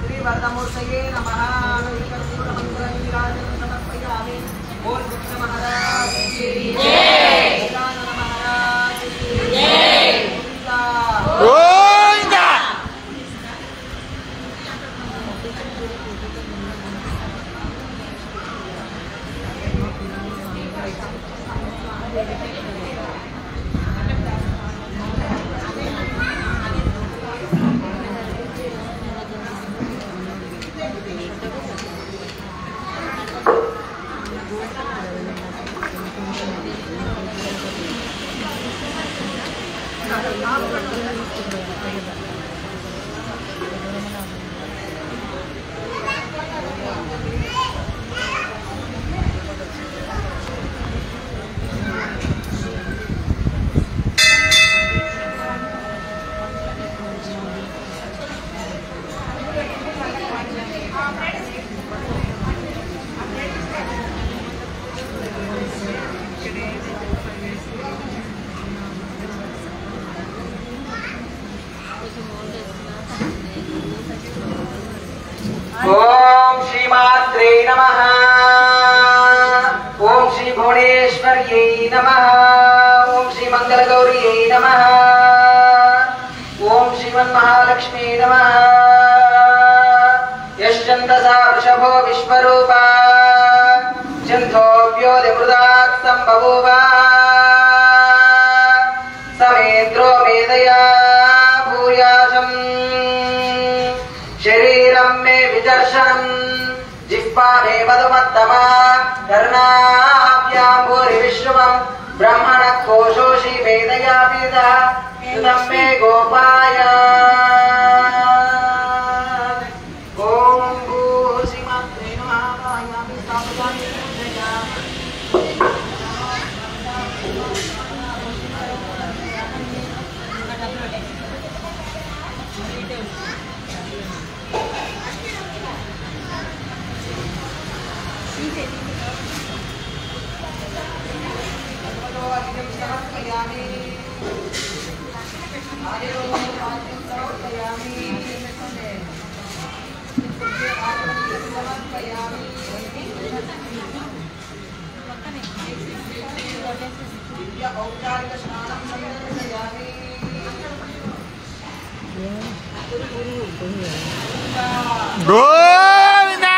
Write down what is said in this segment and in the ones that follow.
శ్రీవర్ధమూర్తయే నమః కర్పూరమంత్రనీరాజనం సమర్పయామి ఓం కృష్ణ మహారాజ్ కి జై గజానన మహారాజ్ కి జై గోవిందా. గోవిందా ఓం శ్రీమాత్రే నమ ఓం శ్రీ భువనేశ్వర్యై నమ ఓం శ్రీ మంగళగౌర్యై నమ ఓం శ్రీమన్మహాలక్ష్మీ నమ యశ్చందసా వృషభో విశ్వరూపా చంద్రోభ్యోదిమృదాత్ సంబభూవ సమేంద్రో వేదయా భూయాశం శరీరం మే విదర్శనం జిహ్వా మే మధుమత్తమా కర్ణాభ్యాం భూరి విశ్రువం బ్రహ్మణ కోశోషి వేదయా పీత సుతం మే గోపాయ ఓం భూసి మాత్రే నమః వాయామి స్థాపయామి పూజయామి. భగవద్గీతం సమర్పయామి ఆదిరోగ్యం సమర్పయామి సమర్పయామి దివ్య ఔపచారిక స్నానం సమర్పయామి గోవిందా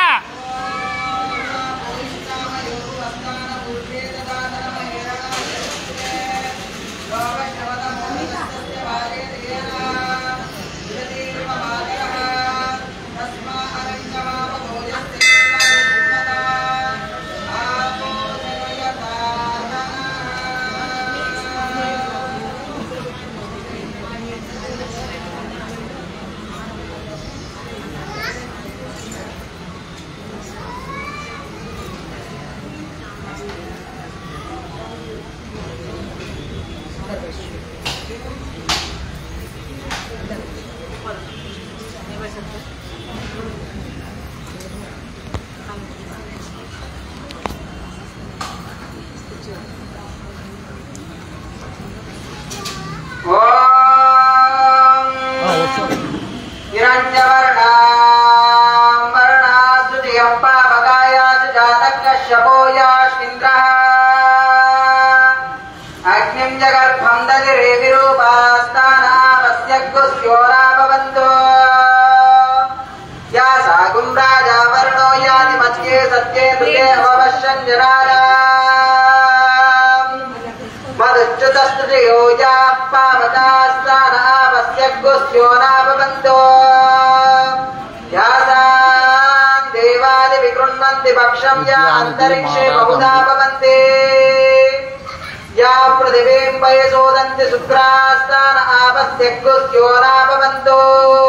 అగ్నిం జగర్భం దదిరే విరూపాస్తానావస్యగ్గుస్యోరాభవంతో యా సాగుం రాజా వరుణో యాది మధ్యే సత్యే మృగే అవశ్యం జనారా మరుచ్యుతస్తుజయో యా పావతాస్తానావస్యగ్గుస్యోరాభవంతో యాసాం దేవాది విగృణ్వంతి పక్షం యా అంతరిక్షే బహుదా భవంతి యా పృథివీం వయసోదంతి శుక్రాస్తాన ఆపస్యగ్గుస్యోరాభవంతో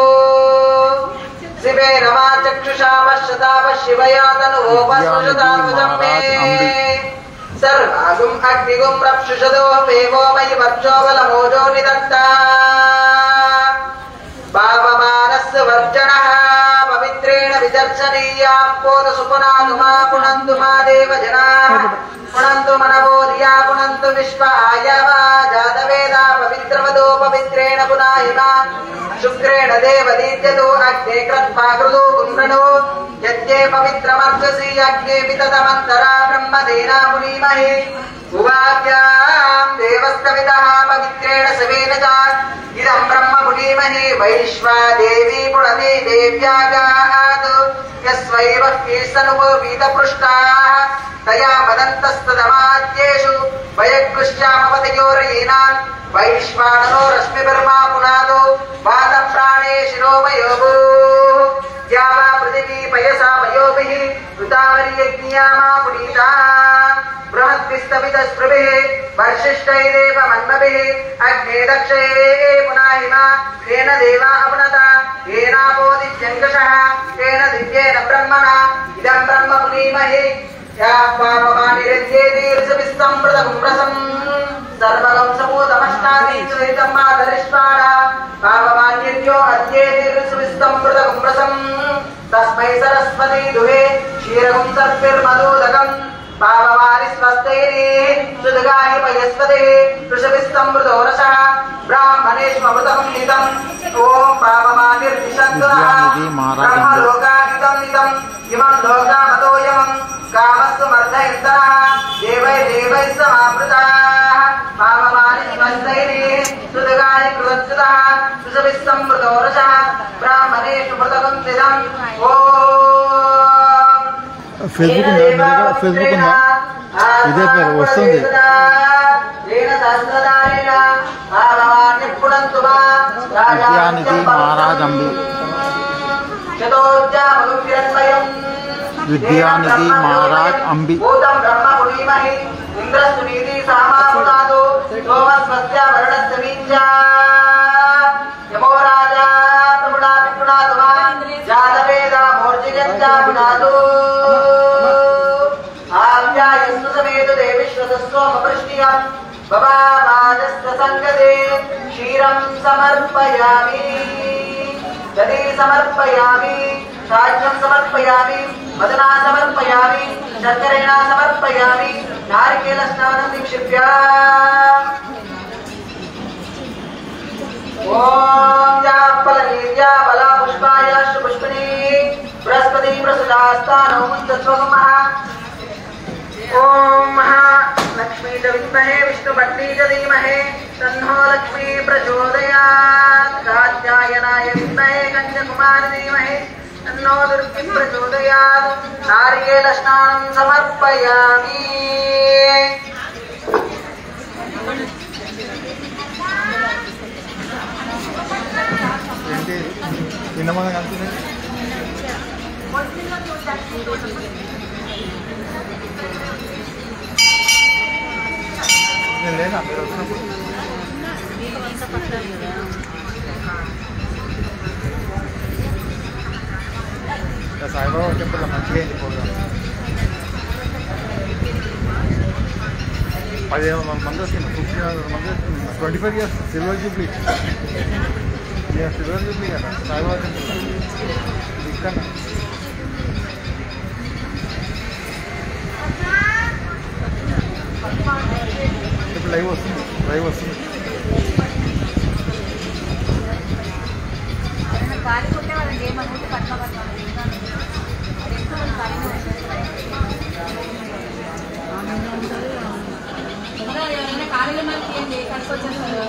శివేన మా చక్షుషా పశ్యతాప శివయాతనువోపస్నుషతానుజం మే సర్వాగుం అగ్నిగుం రక్షుషదో వేవో మయి వర్చోబలమోజో నిదత్తా పాపమానస్సు వర్జనః పవిత్రేణ విదర్శనీయాం పోత సుపునాతు మా పుణంతు మా దేవ జనాః పుణంతు మనవోర్యా పుణంతు విశ్వ ఆయవా జాతవేదా పవిత్రవదో పవిత్రేణ పునాయమాన్ శుక్రేణ దేవదీద్యతో అగ్నే క్రత్వాకృతో గుండ్రను యజ్ఞే పవిత్రమర్చసి అగ్నే వితతమంతరా బ్రహ్మదేనా పునీమహే ఉవాచ్యాం దేవస్తవితః పవిత్రేణ శవేన చ ఇదం బ్రహ్మ పునీమహే వైశ్వాదేవి పుణతే దేవ్యాగాత్ యస్వైవ కేశనుపవీతపృష్టాः తయా మదంతస్తదమాద్యేషు వయకృష్యామపతయోరయీనాం వైశ్వానరో రశ్మిబర్మా పునాదో వాత ప్రాణే శిరోమయోభూ యావా పృథివీ పయసా మయోభిః ఋతావరియజ్ఞామా పునీతా బృహద్విస్తవితస్పృభిः వర్షిష్టైరేవ మన్మభిः అగ్నే దక్షయే పునాహిమా తేన దేవా అపునత ఏనాపోదిత్యంకషः తేన దివ్యేన బ్రహ్మణ ఇదం బ్రహ్మ పునీమహి యా పాపమానిరజ్యేదీర్షవిస్తం మృతకుంభ్రసం సర్వగం సమూతమష్టాదీశ్వరితం మాతరిష్టాడ పాపమాన్యర్యో అద్యేదీర్షవిస్తం మృతకుంభ్రసం తస్మై సరస్వతీ దుహే క్షీరగుం సర్పిర్మదోదకం పాపమాని స్వస్తైరే సుదుగాని పయస్వతే వృషభిస్తం మృతోరసః బ్రాహ్మణేష్మృతం నితం ఓం పాపమానిర్దిశంతునః విద్యానిధి మారాజంబు. బ్రహ్మలోకాహితం నితం ఇమం లోకామతోయమం కామస్తు మర్దయంతరః దేవై దేవై సమావృతాः పాపమాని స్వస్తైరే సుదుగాని కృతచ్యుతः వృషభిస్తం మృతోరసః బ్రాహ్మణేషు మృతకం నితం ఓం ఫేస్బుక్ ఉందా మీ దగ్గర ఫేస్బుక్ ఉందా ఇదే పేరు వస్తుంది విద్యానిధి మహారాజ్ అంబి విద్యానిధి మహారాజ్ అంబి భూతం బ్రహ్మ పునీమహి ఇంద్రస్తునీతి సామాపునాదో సోమస్వస్య వరుణస్య వీర్యా యమో రాజా ప్రభుడా విపుణాదు వా జాతవేద మూర్జిగత్యా పునాదు ఆవ్యాయస్సు సమేత దేవిశ్వతస్వమపృష్టియం బబామాజస్య సంగతే క్షీరం సమర్పయామి దధి సమర్పయామి రాజ్యం సమర్పయామి మదనా సమర్పయామి శర్కరేణ సమర్పయామి నారికేల స్నానం నిక్షిప్య ఓం జాపల నీర్యా బల పుష్పాయ పుష్పని బృహస్పతి ప్రసుదాస్తానో ముందస్వమః ఓం మహా లక్ష్మీ చ విద్మహే విష్ణుపత్ని చ ధీమహే తన్నో లక్ష్మీ ప్రచోదయాత్ కాత్యాయనాయ విద్మహే కన్యకుమారి ధీమహే తన్నో దుర్గి ప్రచోదయాత్ నారికేల స్నానం సమర్పయామి ఏంటి నిన్న మనం కలిసింది నేను లేనా మీరు వచ్చినప్పుడు ఇంకా సాయిబాబా టెంపుల్ మంచిగా అయింది ప్రోగ్రామ్ పదిహేను వందల మంది వస్తుంది ఫిఫ్టీన్ హండ్రెడ్ మంది వస్తుంది twenty five years silver jubilee year silver jubilee కదా సాయిబాబా టెంపుల్ ఇక్కడ ఇప్పుడు లైవ్ వస్తుంది లైవ్ వస్తుంది గాలి కొట్టే వాళ్ళకి ఏమనుకుంటే పట్ల పట్ల ఎవరైనా ఖాళీగా మనకి ఏం కలిసి వచ్చేస్తారు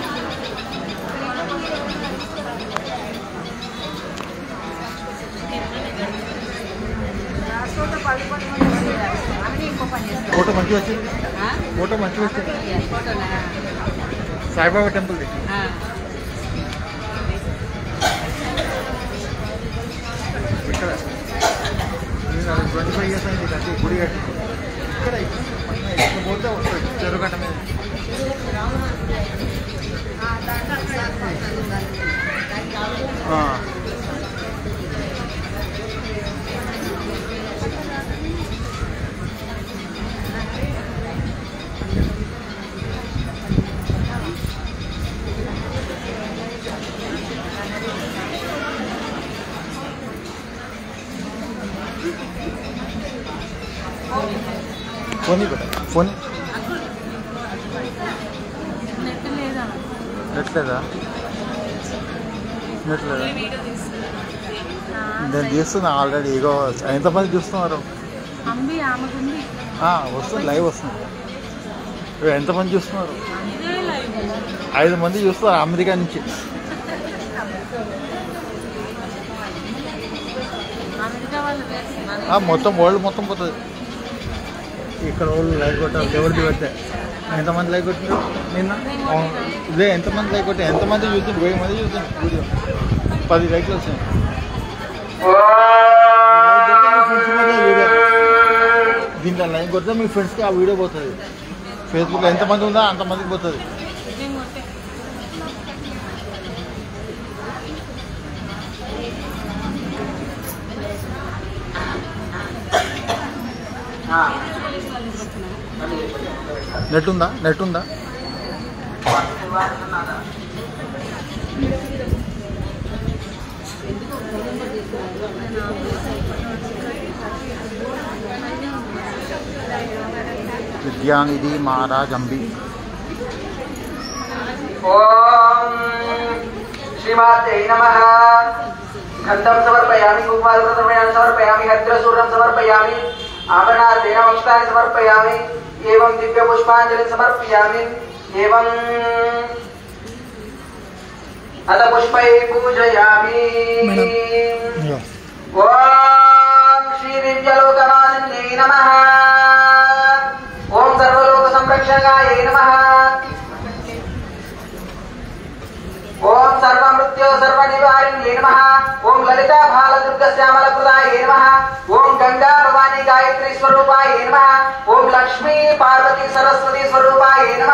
రాష్ట్రంలో పది పది మంది వచ్చారు. అన్నీ ఇంకో పని చేస్తారు ఫోటో మంచిగా వచ్చింది ఆ? ఫోటో మంచిగా వచ్చింది ఈ ఫోటోనా? సాయిబాబా టెంపుల్ది ఆ. ఇక్కడ ట్వంటీ ఫైవ్ ఇయర్స్ అయింది కట్టి గుడి కట్టి ఇక్కడ ఇక్కడ పోతే వస్తుంది చెరుగట్ట మీద ఆ. ఫోన్ ఇవ్వట ఫోన్ నెట్ లేదా ఎట్లేదా తీసినట్లేదు వీడియో తీస్తున్నా నేను తీస్తున్నా ఆల్రెడీ ఇగో ఎంతమంది చూస్తున్నారు అంబి ఆమెకుంది ఆ, వస్తుంది లైవ్ వస్తుంది ఇగో ఎంతమంది చూస్తున్నారు ఇదే లైవ్ ఐదు మంది చూస్తున్నారు అమెరికా నుంచి అమెరికా వాళ్ళు వేస్తున్నారు ఆ, మొత్తం వరల్డ్ మొత్తం పోతుంది ఇక్కడ వాళ్ళు లైక్ కొట్టారు ఎవరిది పెడితే ఎంతమంది లైక్ కొట్టారు నిన్న అవును. ఇదే ఎంతమంది లైక్ కొట్టారు ఎంతమంది చూస్తుంది వెయ్యి మంది చూస్తుంది వీడియో పది లైక్లు వచ్చినాయి దీంట్లో లైక్ కొడితే మీ ఫ్రెండ్స్కి ఆ వీడియో పోతుంది ఫేస్బుక్లో ఎంతమంది ఉందో అంతమందికి పోతుంది నేను కొట్టే నెట్ ఉందా నెట్ ఉందా విద్యానిధి మహారాజ్ అంబి ఓం శ్రీమాత్రే నమ గంధం సమర్పయామి కుమారప్రథమయాన్ని సమర్పయామి హద్రసూర్ణం సమర్పయామి ఆభరణార్థేన వస్త్రాన్ని సమర్పయామి ఏవం దివ్య పుష్పాంజలి సమర్పయామి ఏవం అత పుష్పై పూజయామి ఓం శ్రీ దివ్యలోకనాథన్యై నమ ఓం సర్వలోక సంరక్షణాయ నమ ఓం సర్వమృత్యు సర్వనివారిణ్యే నమ ఓం లలితా బాలదుర్గ శ్యామల ప్రదాయ నమ ఓం గంగా భవాని గాయత్రి స్వరూపాయ నమ ఓం లక్ష్మీ పార్వతీ సరస్వతి స్వరూపాయ నమ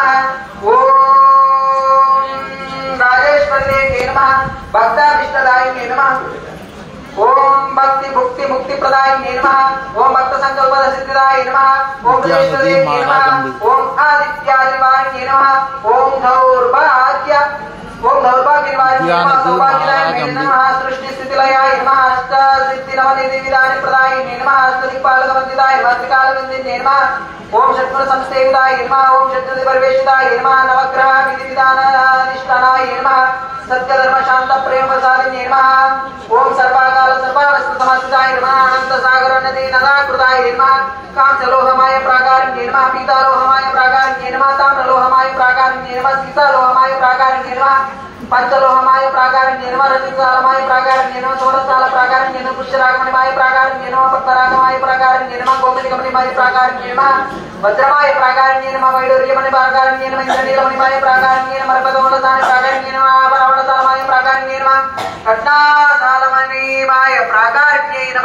ఓం రాజేశ్వరి నమ భక్త విష్ణుదాయ నమ ఓం భక్తి భుక్తి ముక్తి ప్రదాయ నమ ఓం భక్త సంకల్ప సిద్ధిదాయ నమ ఓం విద్యానిధి గణేశ్వరి నమ మహారాజండి. ఓం ఆదిత్యాదివాణ్యే నమ ఓం దౌర్భాగ్య ఓం దౌర్భాగ్యవాణ్యే నమ విద్యానిధి సౌభాగ్యదాయ మహారాజండి. నమ సృష్టి స్థితిలయాయ నమ అష్ట సిద్ధి నవ నిధి విధాని ప్రదాయ నమ అష్ట దిక్పాలక వందితాయ మధ్యకాల విందిన్యే నమ ఓం షట్గుణ సంస్థేవిదాయ నమ ఓం షట్గుణ పరివేషితాయ నమ నవగ్రహ విధి విధానాధిష్టానాయ నమ సత్యధర్మ శాంత ప్రేమ ప్రసాదిన్యే నమ ఓం సర్వాకాల సర్వావస్థ సమస్థితాయ నమ అనంత సాగర నది నదాకృతాయ నమ కాంచలోహమాయ ప్రాకారిణ్యే నమ పీతాలోహమాయ ప్రాకారిణ్యే నమ తామ్రలోహమాయ ప్రాకారిణ్యే నమ సీతాలోహమాయ ప్రాకారిణ్యే నమ పంచలోహమాయ ప్రాకారిణ్యే నమ రజతాలమాయ ప్రాకారిణ్యే నమ షోడశాల ప్రాకారిణ్యే నమ పుష్యరాగమణిమాయ ప్రాకారిణ్యే నమ భక్తరాగమాయ ప్రాకారిణ్యే నమ గోమతికమణిమాయ ప్రాకారిణ్యే నమ వజ్రమాయ ప్రాకారిణ్యే నమ వైడూర్యమణి ప్రాకారిణ్యే నమ ఇంద్రనీలమణిమాయ ప్రాకారిణ్యే నమ రపదోళసాని ప్రాకారిణ్యే నమ ఆభరణతాలమాయ ప్రాకారిణ్యే నమ కట్నాసాలమణిమాయ ప్రాకారిణ్యే నమ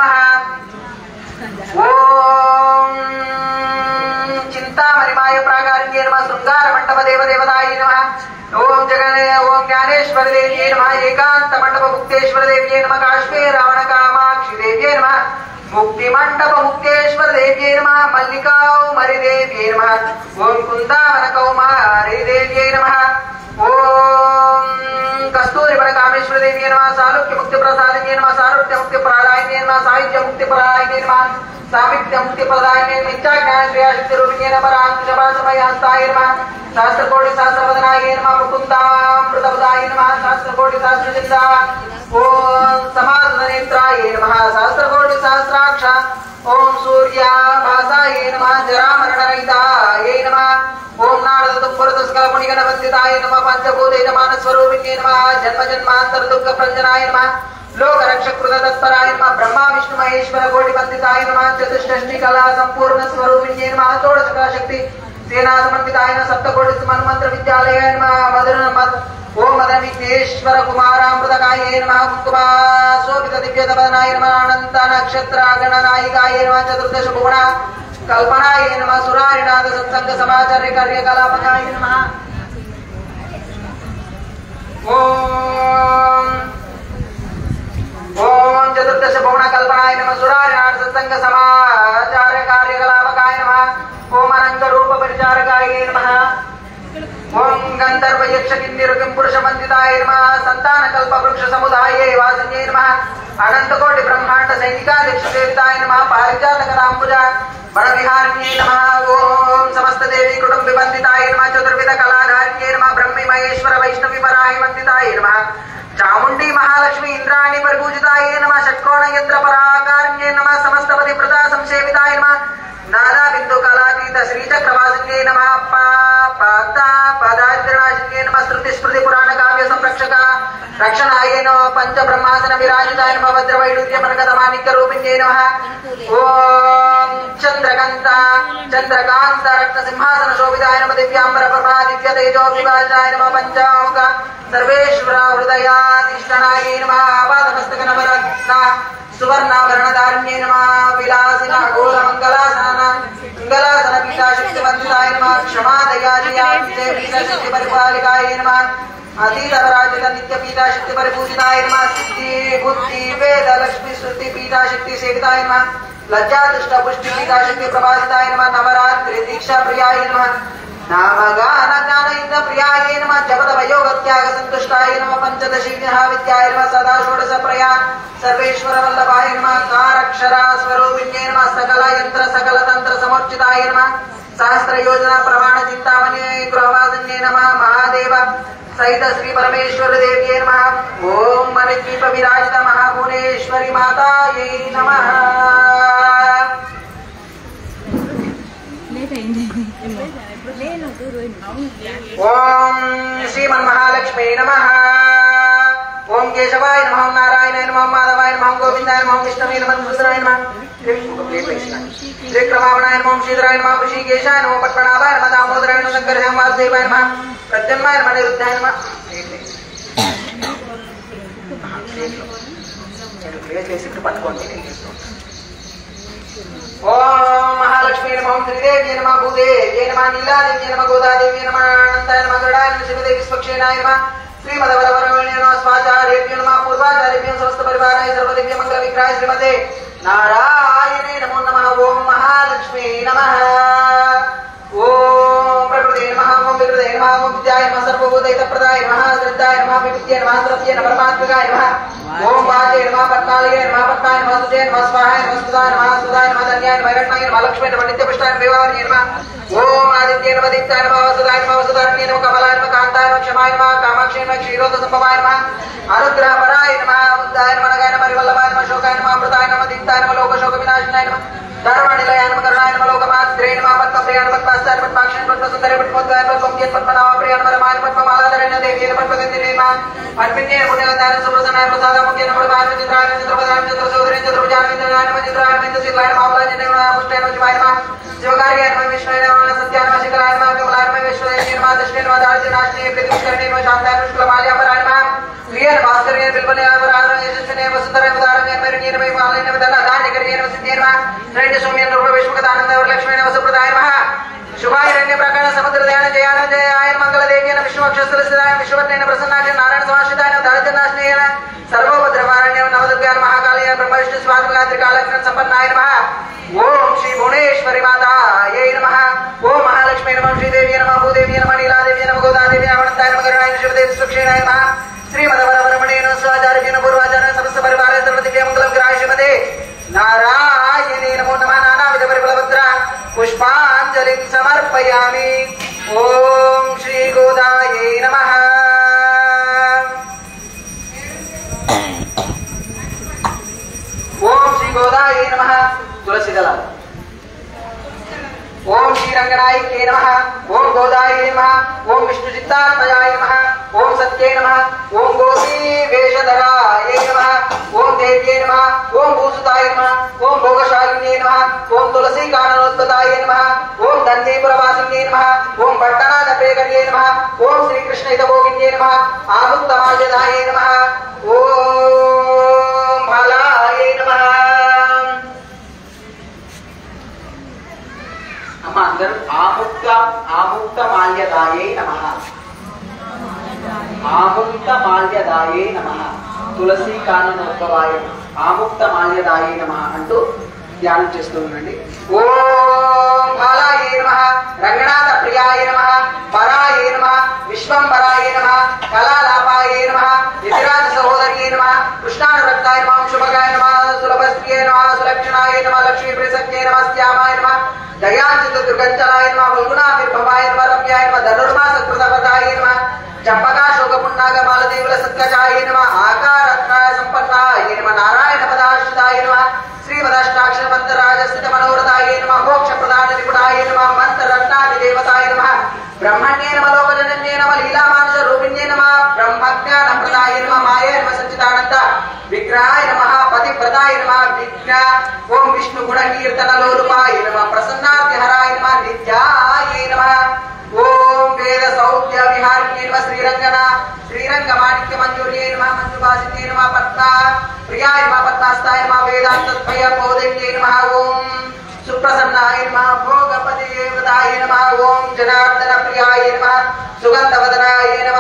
ఓం చింతామణిమాయ ప్రాకారిణ్యే నమ శృంగార మండప దేవదేవతాయ నమ ఓం జగనే ఓం జ్ఞానేశ్వర దేవ్యే నమ ఏకాంత మండప ముక్తేశ్వర దేవ్యే నమ కాశ్మీర రావణ కామాక్షి దేవ్యే నమ ముక్తి మండప ముక్తేశ్వర దేవ్యే నమ మల్లికాౌమరి దేవ్యే నమ ఓం కుందావన కౌమారి దేవ్యే నమ ఓం కస్తూరి వన కామేశ్వర దేవ్యే నమ సాలుక్య ముక్తి ప్రసాదిన్యే నమ సారుత్య ముక్తి ప్రదాయిన్యే నమ సాహిత్య ముక్తి ప్రదాయిన్యే నమ సామిత్య ముక్తి ప్రదాయిన్యే నిత్యా జ్ఞాన శ్రేయాశక్తి రూపిణ్యే నమ రాంకుశభాసమయ హస్తాయ నమ సహస్రకోటి సహస్రవదనాయ నమ ముకుందామృతపదాయ నమ సహస్రకోటి సహస్రజింద ఓం సమాధనేత్రాయ నమ సహస్రకోటి సహస్రాక్ష ఓం సూర్యాభాసాయ నమ జరామరణరహితాయ నమ ఓం నారదపురతస్కలమునిగణవందితాయ నమ పంచభూతైజమాన స్వరూపిణ్యే నమ జన్మ జన్మాంతర దుఃఖ ప్రజనాయ నమ లోక రక్షకృత తత్పరాయ నమ బ్రహ్మ విష్ణు మహేశ్వర కోటి వందితాయ నమ చతుష్టష్టి కళా సంపూర్ణ స్వరూపిణ్యే నమ షోడశ కళా శక్తి సేనా సమన్వితాయ నమ సప్తకోటి మన్మంత్ర విద్యాలయ నమ మధుర మద ఓం మద విఘ్నేశ్వర కుమారామృతకాయ నమ కుంకుమా శోభిత దివ్యతపదనాయ నమ అనంత నక్షత్ర గణనాయికాయ నమ చతుర్దశ భువన కల్పనాయ నమ సురారినాథ సత్సంగ సమాచార్య కార్యకలాపకాయ నమ ఓం ఓం చతుర్దశ భువన కల్పనాయ నమ సురారినాథ సత్సంగ సమాచార్య కార్యకలాపకాయ నమ ఓం అనంత రూప పరిచారకాయ నమ ఓం గంధర్వ యక్ష కిందిరుకిం పురుష వందితాయ నమ సంతాన కల్ప వృక్ష సముదాయే వాసన్యే నమ అనంత కోటి బ్రహ్మాండ సైనికాధ్యక్ష దేవతాయ నమ పారిజాత కరాంబుజ వరవిహారిణ్యే నమ ఓం సమస్త దేవి కుటుంబి వందితాయ నమ చతుర్విధ కళాధారిణ్యే నమ బ్రహ్మి మహేశ్వర వైష్ణవి పరాయి వందితాయ నమ చాముండి మహాలక్ష్మి ఇంద్రాణి పరిపూజితాయ నమ షట్కోణ యంత్ర పరాకార్ణ్యే నమ సమస్తపతి ప్రద సంసేవితాయ నమ నాదా బిందు కళాతీత శ్రీచక్రవాసిన్యే నమ పాత పదాద్రనాశిన్యే నమ శృతి స్మృతి పురాణ కావ్య సంరక్షక రక్షణాయ నమ పంచ బ్రహ్మాసన విరాజితాయ నమ భద్రవైడుద్య మనగత మాణిక్య రూపిణ్యే నమ ఓం చంద్రకాంత చంద్రకాంత రత్న సింహాసన శోభితాయ నమ దివ్యాంబర ప్రభా దివ్య తేజో విభాజాయ నమ పంచాముఖ సర్వేశ్వర హృదయాధిష్ఠాయ నమ ఆపాదమస్తక నవరత్న సువర్ణాభరణధారణ్యే నమ విలాసిన ఘోర మంగళాసన మంగళాసన పీఠాశక్తి వందితాయ నమ క్షమాదయాజయాజే పీఠశక్తి పరిపాలికాయ నమ అతీతరాజిత నిత్య పీఠాశక్తి పరిపూజితాయ నమ సిద్ధి బుద్ధి వేద లక్ష్మి శృతి పీఠాశక్తి సేవితాయ నమ లజ్జాదుష్ట పుష్టి పీఠాశక్తి ప్రభాసితాయ నమ నవరాత్రి దీక్షా ప్రియాయ నమ నామగాన జ్ఞాన ఇంద ప్రియాయ నమ జపద వయోగత్యాగ సంతుష్టాయ నమ పంచదశి విద్యాయ నమ సదా షోడశ ప్రయా సర్వేశ్వర వల్లభాయ నమ కారక్షర స్వరూపిణ్యే నమ సకల యంత్ర సకల తంత్ర సమర్చితాయ నమ సహస్ర యోజన ప్రమాణ చింతామణి గృహవాసన్యే నమ మహాదేవ సహిత శ్రీ పరమేశ్వర దేవ్యే నమ ఓం మణిద్వీప విరాజిత మహాభువనేశ్వరి మాతాయై నమ ఓం శ్రీమన్మహాలక్ష్మీ నమ ఓం కేశవాయ నమ ఓం నారాయణాయ నమ ఓం మాధవాయ నమ ఓం గోవిందాయ నమ ఓం విష్ణవే నమ సుందరాయ నమ శ్రీక్రమావణాయ నమ ఓం శ్రీధరాయ నమ ఋషికేశాయ నమ పద్మనాభాయ నమ దామోదరాయ నమ శంకరాయ నమ వాసుదేవాయ నమ ప్రత్యన్మాయ నమ నిరుద్ధాయ నమ క్లియర్ చేసి ఇప్పుడు పట్టుకోండి నేను చేస్తాను. ఓం మహాలక్ష్మీ నమ ఓం శ్రీదేవి నమ భూదేవి నమ నీలాదేవి నమ గోదాదేవి నమ అనంతాయ నమ గరుడాయ నమ శివదేవి స్వక్షేణాయ నమ శ్రీమదవరవరవేణ్య నమ స్వాచార్యేభ్యో నమ పూర్వాచార్యేభ్యో సమస్త పరివారాయ సర్వదివ్య మంగళ విగ్రహాయ శ్రీమతే నారాయణే నమో నమ ఓం మహాలక్ష్మీ నమ ఓం ప్రకృతే నమ ఓం వికృతే నమ ఓం విద్యాయ నమ సర్వభూతైత ప్రదాయ నమ శ్రద్ధాయ నమ వివిద్య నమ సరస్య నమ పరమాత్మకాయ నమ ఓం వాచే నమ పద్మాలయ నమ పద్మాయ నమ సుజయ నమ స్వాహాయ నమ సుధాయ నమ సుధాయ నమ ధన్యాయ నమ హిరణ్యాయ నమ లక్ష్మీ నమ నిత్యపుష్టాయ నమ వివాహాయ నమ ఓం ఆదిత్య నమ దీప్తాయ నమ వసుధాయ నమ వసుధారణ్య నమ కమలాయ నమ కాంతాయ నమ క్షమాయ నమ కామాక్షి నమ క్షీరోద సంభవాయ నమ అనుగ్రహ పరాయ నమ ఉద్దాయ నమ నగాయ నమ వల్లభాయ నమ శోకాయ నమ అమృతాయ నమ దీప్తాయ నమ లోక శోక వినాశనాయ నమ ధర్మనిలయ నమ కరుణాయ నమ లోకమాత్రే నమ పద్మప్రియ నమ పద్మాస్తాయ పద్మాక్షి పద్మసుందరి పద్మోద్గాయ పద్మోద్యన్ పద్మనాభ ప్రియ నమ రమాయ పద్మమాలాధరణ్య దేవి నమ పద్మగంధి నమ అన్విన్య పుణ్యవతార సుప్రసన్నాయ ప్రసాద ముఖ్య నమ భారత చిత్రాయ చిత్రపదాయ చిత్ర సోదరి చిత్ర విజయాయ నమ చిత్రాయ నమ చిత్రాయ నమ అమలాయ నమ పుష్టాయ నమ శివాయ నమ శివకార్యాయ నమ విష్ణుయ నమ సత్యాయ నమ శిఖరాయ నమ కమలాయ నమ విశ్వయ నమ దృష్టి నమ దార్జి నాశనే ప్రతిష్ఠాయ నమ శాంతాయ నమ శుక్లమాల్యాపరాయ నమ ప్రియ భాస్కర్య బిల్బలయ నమ రాజన యశస్వినే నమ సుందర ఉదారణ్య మరణ్య నమ మాలయ నమ దన్న దాన్యకర్య నమ సిద్ధ్య నమ శ్రేణి సౌమ్య నమ విశ్వకదానంద వరలక్ష్మీ నమ సుప్రదాయ నమ శుభాహిరణ్య ప్రకరణ సముద్ర దయాన జయాన జయాయ మంగళదేవ్య నమ విష్ణువక్షస్థలస్థితాయ విశ్వవర్ణేన ప్రసన్నాక్ష నారాయణ సమాశ్రితాయ నమ దారిద్ర్యనాశనేన సర్వోపద్రవారణ్య నవదుర్గాన మహాకాళయ బ్రహ్మ విష్ణు స్వాత్మగా త్రికాలగ్న సంపన్నాయ నమ ఓం శ్రీ భువనేశ్వరి మాతాయై నమ ఓం మహాలక్ష్మీ నమ శ్రీదేవి నమ భూదేవి నమ నీలాదేవి నమ గోదాదేవి అవంతాయ నమ గరుడాయ శివదేవి సుక్షేణాయ నమ శ్రీమదవరవరమణేన స్వాచార్యేన పూర్వాచార్య సమస్త పరివార సర్వదివ్య మంగళం గ్రాయ శ్రీమదే నారాయణే నమో నమ నానావిధ పరిఫలభద్ర పుష్పాంజలిం సమర్పయామి ఓం శ్రీ గోదాయై నమ ఓం శ్రీ గోదాయై నమ తులసి దళాలు ఓం శ్రీరంగనాయకే నమ ఓం గోదాయ నమ ఓం విష్ణు చిత్తాత్మయాయ నమ ఓం సత్యే నమ ఓం గోపీ వేషధరాయ నమ ఓం దేవ్యే నమ ఓం భూసుతాయ నమ ఓం భోగశాలిన్యే నమ ఓం తులసీ కాననోద్భతాయ నమ ఓం దండీపురవాసిన్యే నమ ఓం పట్టణాద ప్రేగణ్యే నమ ఓం శ్రీకృష్ణ హితభోగిన్యే నమ ఆముక్తమాజదాయ నమ ఓం ఫలాయ నమ అమ్మ అందరూ ఆముక్త ఆముక్త మాల్యదాయే నమ ఆముక్త మాల్యదాయే నమ తులసి కాననోద్భవాయ ఆముక్త మాల్యదాయే నమ అంటూ ధ్యానం చేస్తూ ఉండండి ఓం బాలాయ నమ రంగనాథ ప్రియాయ నమ పరాయ నమ విశ్వంబరాయ నమ కళాలాపాయ నమ యతిరాజ సహోదర్యే నమ కృష్ణానురక్తాయ నమ శుభగాయ నమ సులభస్త్రియే నమ సులక్షణాయ నమ లక్ష్మీ ప్రసక్తే నమ శ్యామాయ నమ దయాచిత దుర్గంచలాయ నమ ఫల్గుణాభిర్భవాయ నమ రమ్యాయ నమ ధనుర్మాస కృతపదాయ నమ చంపకా శోక పున్నాగ మాలదేవుల సత్కజాయ నమ బ్రహ్మణ్యే నమ లోకజనన్యే నమ లీలామానుష రూపిణ్యే నమ బ్రహ్మజ్ఞాన ప్రదాయ నమ మాయ నమ సచ్చిదానంద విగ్రహాయ నమ పతివ్రతాయ నమ విఘ్న ఓం విష్ణు గుణ కీర్తన లోలుపాయ నమ ప్రసన్నార్తిహరాయ నమ నిత్యాయ నమ ఓం వేద సౌఖ్య విహారిణ్యే నమ శ్రీరంగన శ్రీరంగ మాణిక్య మంజూర్యే నమ మంజుభాసితే నమ పద్మ ప్రియాయ నమ పద్మాస్తాయ నమ వేదాంతద్వయ బోధన్యే నమ ఓం సుప్రసన్నాయ నమ భోగపదేవతాయ నమ ఓం జనార్దన ప్రియాయ నమ సుగంధవదనాయ నమ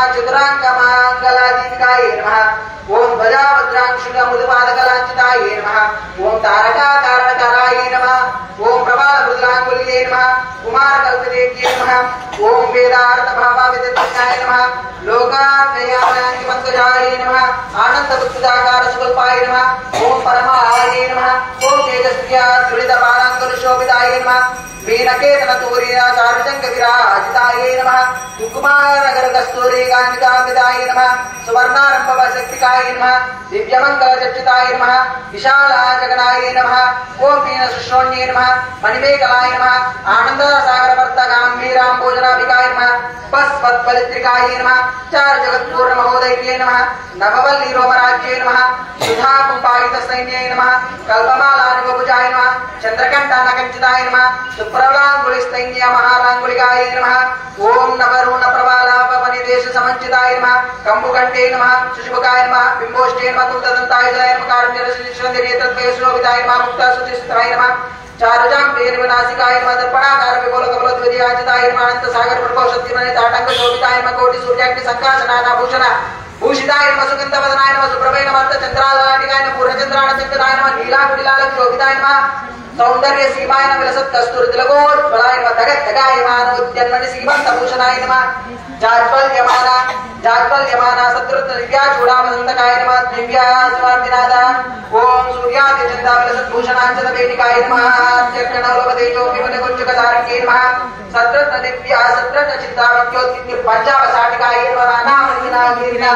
చతురాంగమాంగళదీపికాయ నమ ఓం ధ్వజాభద్రాంశుల మృదుపాదకలాంఛితాయ నమ ఓం తారకాకారణకరాయ నమ ఓం ప్రభాల మృదులాంగుల్యే నమ కుమారకల్పదేవ్యే నమ ఓం వేదార్థ భావావిద్యాయ నమ లోకాత్మయామయానికి పంకజాయ నమ ఆనంద బుద్ధిదాకార సుకల్పాయ నమ ఓం పరమాయ నమ ఓం తేజస్వ్య తులిత బాణాంగుల శోభితాయ నమ వీణకేతన తూరీన చారుజంగ విరాజితాయ నమ కుకుమారగర కస్తూరి గాంధితాంబితాయ నమ సువర్ణారంభవ శక్తికాయ నమ దివ్యమంగళ చర్చితాయ నమ విశాల జగనాయ నమ ఓం వీణ శుశ్రోణ్యే నమ మణిమేకలాయ నమ ఆనంద సాగర వర్త గాంభీరాంబోజనాభికాయ నమ పస్పత్ఫలిత్రికాయ నమ చార జగత్పూర్ణ మహోదయే నమ నవవల్లి రోమరాజ్యే నమ సుధా కుంపాయిత సైన్యే నమ కల్పమాలానుభుజాయ నమ చంద్రకంఠ నకంచితాయ నమ సుప్రవలాంగుళి సైన్య మహారాంగుళికాయ నమ ఓం నవరుణ ప్రబాలాపనిదేశ సమంచితాయ నమ కంబుకంఠే నమ శుశుభకాయ నమ బింబోష్టే నమ తుంతదంతాయ జలాయ నమ కారుణ్యరశినేత్రద్వయ శోభితాయ నమ ముక్త సుతిస్తాయ నమ చారుజాం ప్రియ వినాశికాయ నమ దర్పణాకార విపుల కమలోద్విజయాజితాయ నమ అనంత సాగర ప్రభోషత్తిమని తాటంక శోభితాయ నమ కోటి సూర్యాగ్ని సంకాశనాన భూషణ భూషితాయ నమ సుగంధ వదనాయ నమ సుప్రభే నమర్త చంద్రాలాటికాయ నమ పూర్ణచంద్రాణ చంద్రాయ నమ నీలా కుడిలాల శోభితాయ నమ సౌందర్య సీమాయ నమ విలసత్ కస్తూరి తిలకోజ్వలాయ నమ తగత్ తగాయమాన ఉద్యన్మణి సీమంత భూషణాయ నమ జాజ్వల్యమాన జాజ్వల్యమాన సత్రుత దివ్యా చూడామనందకాయ నమ దివ్యా స్వార్తినాథ ఓం సూర్యాది చందా విలసత్ భూషణాంచత వేదికాయ నమ చక్రణవలవ తేజో విమల కుంజక ధారణ్యే నమ సత్రత్న దివ్య సత్రత్న చింతా విద్యోత్తిథి పంచావ సాటికాయ నమ నానామందినాగీరిన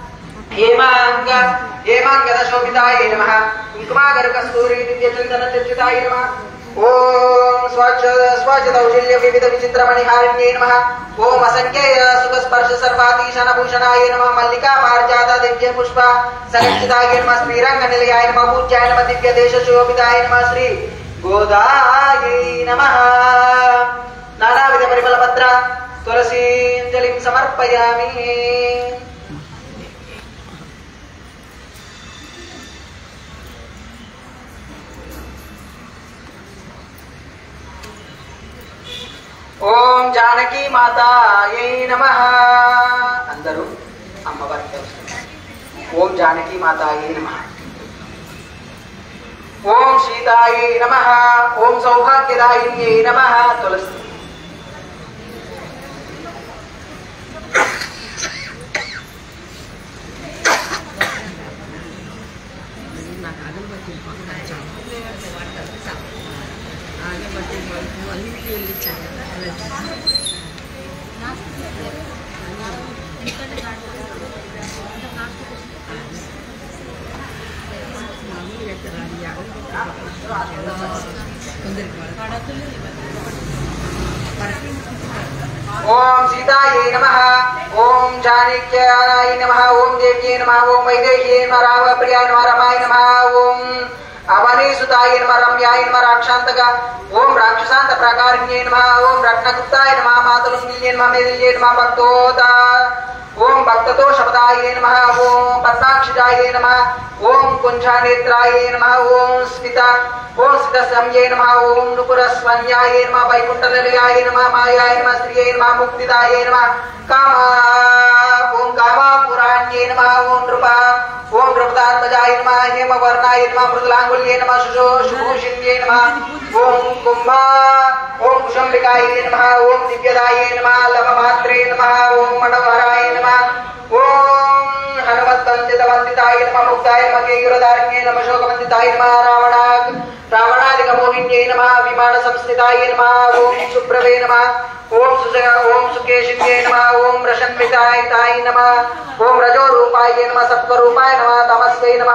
హేమాంగ హేమాంగద శోభితాయ నమ కుంకుమాగర కస్తూరి దివ్య చందన చర్చితాయ నమ ఓం స్వచ్ఛ స్వచ్ఛ దౌశల్య వివిధ విచిత్రమణి హారిణ్యే నమ ఓం అసంఖ్యేయ సుఖ స్పర్శ సర్వాతీశన భూషణాయ నమ మల్లికా పారిజాత దివ్య పుష్ప సంచితాయ నమ శ్రీరంగ నిలయాయ నమ పూజ్యాయ నమ దివ్య దేశ శోభితాయ నమ శ్రీ గోదాయై నమ నానావిధ పరిమళ పత్ర తులసీంజలిం సమర్పయామి ఓం జానకి మాతాయై నమ అందరూ అమ్మవారికి నమస్కారం. ఓం జానకి మాతాయై నమ ఓం సీతాయై నమ ఓం సౌభాగ్యదాయిన్యై నమ తులసి ఓం సీతాయై నమ ఓం జానక్యాయ నమ ఓం దేవ్యై నమ ఓం వైదేహ్యై నమ రామ ప్రియాయ నమ రమాయ నమ ఓం అవనీసుతాయ నమ రమ్యాయ నమ రాక్షాంతక ఓం రాక్షసాంత ప్రాకారిణ్యై నమ ఓం రత్నగుప్తాయ నమ మాతలుంగిల్యై నమ మేదిల్యై నమ భక్తోత ఓం భక్తతో శపదాయ నమ ఓం పద్మాక్షిజాయ నమ ఓం కుంజానేత్రాయ నమ ఓం స్మిత ఓం స్మిత సంయై నమ ఓం నుపురస్వన్యాయ నమ వైకుంఠనిలయాయ నమ మాయాయ నమ శ్రీయై నమ ముక్తిదాయ నమ కామా ఓం కామాపురాణ్యై నమ ఓం నృప ఓం నృపదాత్మజాయ నమ హేమవర్ణాయ నమ మృదులాంగుల్యై నమ శుశో శుభూషిణ్యై నమ ఓం కుంభ ఓం కుశంబికాయ నమ ఓం దివ్యదాయ నమ లవమాత్రే నమ ఓం మనోహరాయ నమ ఓం హనుమద్వందిత వందితాయ నమ ముక్తాయ నమ కేయురదారణ్యే నమ శోకవందితాయ నమ రావణ రావణాదిక మోహిన్యై నమ విమాన సంస్థితాయ నమ ఓం సుప్రవే నమ ఓం సుజ ఓం సుకేశిన్యై నమ ఓం రషన్వితాయ తాయ నమ ఓం రజోరూపాయ నమ సత్వరూపాయ నమ తమస్వై నమ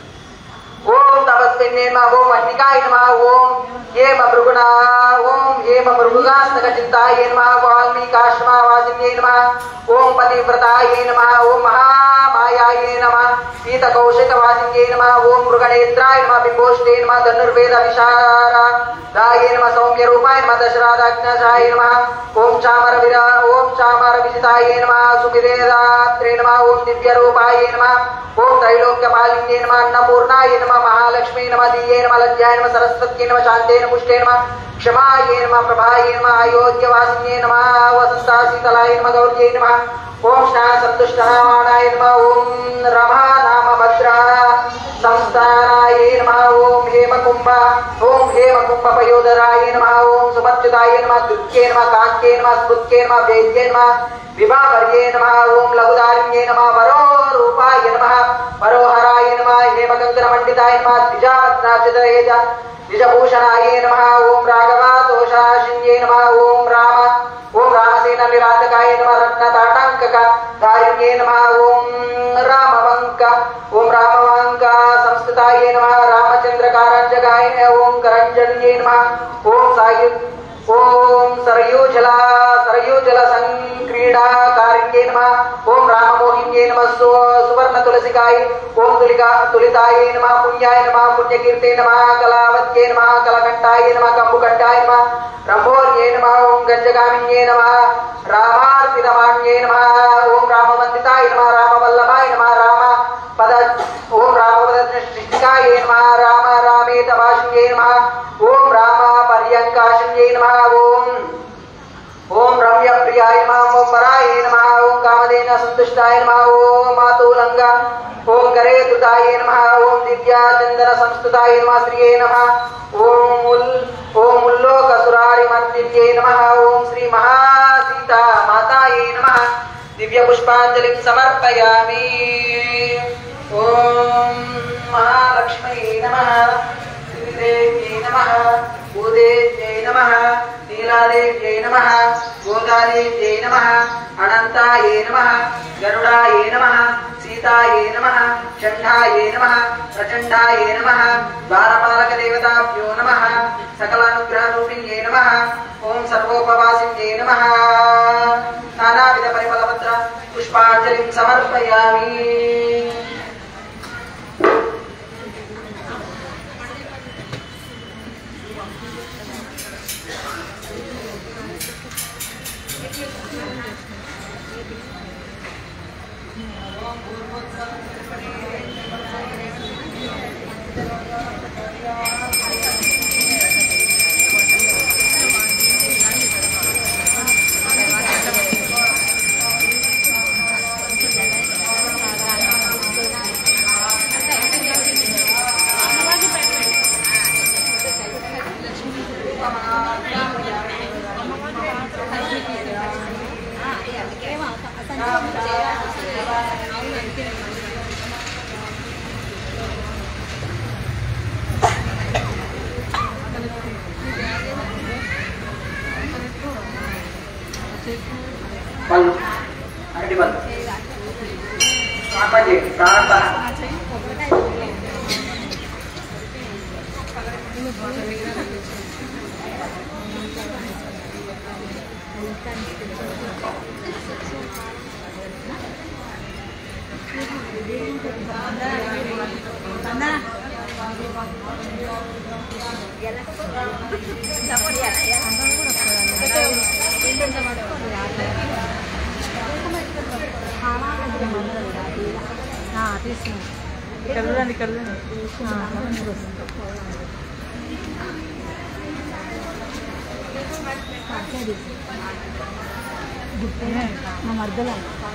ఓం తపస్విన్యే నమ ఓం అగ్నికాయ నమ ఓం ఏమ భృగుణ ఓం हेम मृगास्तकचिन्ताय नमः वाल्मीकाश्रमावासिन्यै नमः ॐ पतिव्रतायै नमः ॐ महामायाय नमः सीतकौशिकवासिन्यै नमः ॐ मृगनेत्राय नमः बिम्बोष्टे नमः धनुर्वेदविशाराय नमः सौम्यरूपाय नमः दशराधाज्ञासाय नमः ॐ चामरविरा ॐ चामरविजिताय नमः सुविवेदात्रे नमः ॐ दिव्यरूपाय नमः ॐ त्रैलोक्यपालिन्ये नमः अन्नपूर्णाय नमः महालक्ष्मी नमः दिये नमः लज्जाय नमः सरस्वत्यै नमः शान्ते नमः पुष्टे नमः क्षमाय नमः प्रभाय नमः अयोध्यवासिन्ये नमः वसन्ताशीतलाय नमः गौर्यै नमः ॐ स्ना सन्तुष्टनामाणाय नमः ॐ रमा नाम भद्रा संस्थानाय नमः ॐ हेमकुम्भ ॐ हेमकुम्भपयोधराय नमः ॐ सुमच्युताय नमः दुःखे नमः कान्त्ये नमः स्मृत्ये नमः वेद्ये नमः विभावर्ये नमः ॐ लघुदारिण्ये नमः वरो रूपाय नमः वरोहराय नमः हेमकङ्कणमण्डिताय नमः द्विजावत्नाचितरेज द्विजभूषणाय नमः ॐ राघवा दोषाशिन्ये नमः ॐ राम ॐ रामसेननिराधकाय नमः रत्नताटाङ्कक दारिण्ये नमः ॐ रामवङ्क ॐ रामवाङ्क संस्कृताय नमः रामचन्द्रकारञ्जकाय ॐ करञ्जन्ये नमः ॐ सायु ॐ सरयूजला सरयूजल सङ्क्रीडाकारिण्ये नमः ॐ राममोहिन्ये नमः सु सुवर्णतुलसिकाय ॐ तुलिका तुलिताय नमः पुण्याय नमः पुण्यकीर्ते नमः कलावत्ये नमः कलकण्ठाय नमः कम्बुकण्ठाय नमः रम्भोर्ये नमः ॐ गजगामिन्ये नमः रामार्पितमान्ये नमः ॐ रामवन्दिताय नमः रामवल्लभाय नमः राम पद ॐ रामपदनिष्ठिकाय नमः राम रामेतभाषिण्ये नमः ॐ राम पर्यङ्काशिन्ये नमः ॐ ॐ रम्यप्रियाय नमः ॐ वराय नमः ॐ कामदेन सन्तुष्टाय नमः ॐ मातुलङ्ग ॐ करे कृताय नमः ॐ दिव्याचन्दन संस्तुताय नमः श्रिये नमः ॐ उल् ॐ उल्लोकसुरारिमर्दित्यै नमः ॐ श्रीमहासीता मातायै नमः दिव्यपुष्पाञ्जलिं समर्पयामि ॐ महालक्ष्मै नमः श्रीदेव्यै नमः भूदेव्यै नमः नीलादेव्यै नमः गोदादेव्यै नमः अनन्तायै नमः गरुडायै नमः सीतायै नमः चण्डायै नमः प्रचण्डायै नमः द्वारपालकदेवताभ्यो नमः सकलानुग्रहरूपिण्यै नमः ॐ सर्वोपवासिन्यै नमः नानाविधपरिमलपत्र पुष्पाञ्जलिं समर्पयामि పళ్ళు అరటి పళ్ళు ఆపండి ప్రారంభ కలదండి కలదండి మా మర్దల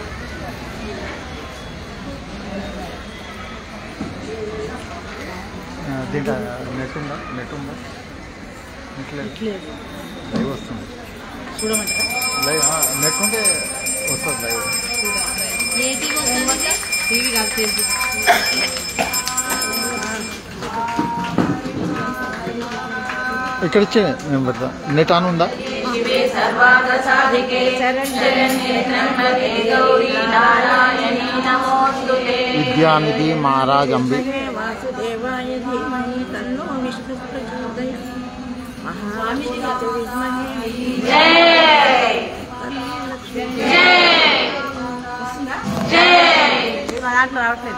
దీంట్లో నెట్ ఉందా నెట్ ఉందా నెట్ లేదు లైవ్ వస్తుంది చూడమంటారా లైవ్ నెట్ ఉంటే వస్తుంది లైవ్ టీవీ కాదు ఫేస్బుక్ ఇక్కడ ఇచ్చే మేము పెడతా నెట్ ఆన్ ఉందా విద్యానిధి మహారాజ్ అంబి వాసుదేవాయ ధీమహి తన్నో విష్ణు ప్రచోదయాత్ దాంట్లో రావట్లేదు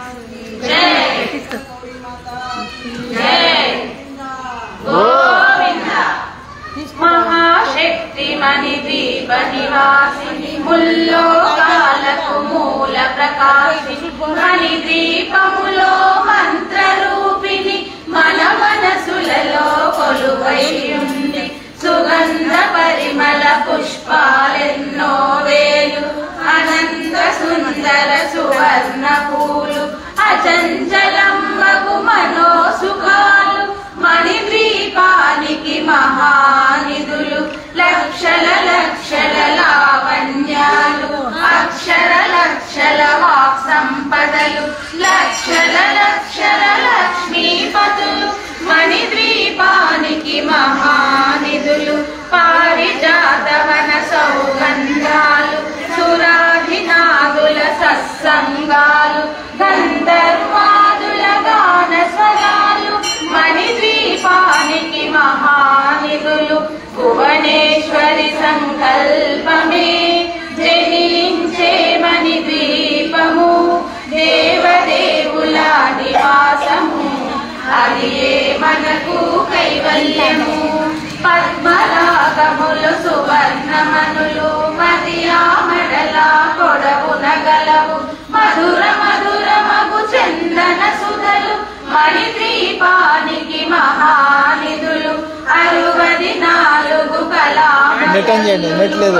మహాశక్తి మణి దీప నివాసిని ముల్లోకాలకు మూల ప్రకాశిని మణి దీపములో మంత్ర రూపిణి మన మనసులలో కొలువై ఉంది సుగంధ పరిమళ పుష్పాలెన్నో వేలు అనంత సుందర సువర్ణ పూలు అచంచలంబకు మనో సుఖాలు మణి ద్వీపానికి మహానిధులు లక్షల లక్షల లావణ్యాలు అక్షర లక్షల వాక్ సంపదలు లక్షల లక్షల లక్ష్మీపతులు మణి ద్వీపానికి మహానిధులు పారిజాతవన సౌగంధాలు సురాధినాదుల సత్సంగాలు గంధర్వాదుల గాన స్వరాలు మణి ద్వీపానికి మహానిధులు భువనేశ్వరి సంకల్పమే జనించే మణి ద్వీపము దేవదేవుల నివాసము అది ఏ మనకు కైవల్యము పద్మరాగములు సువర్ణమనులు మదియామడల పొడవున గలవు మధుర మధుర మగు చందన సుధలు మణి ద్వీపానికి మహానిధులు అరువది నాలుగు కళా నెట్ ఆన్ చేయండి, నెట్ లేదు.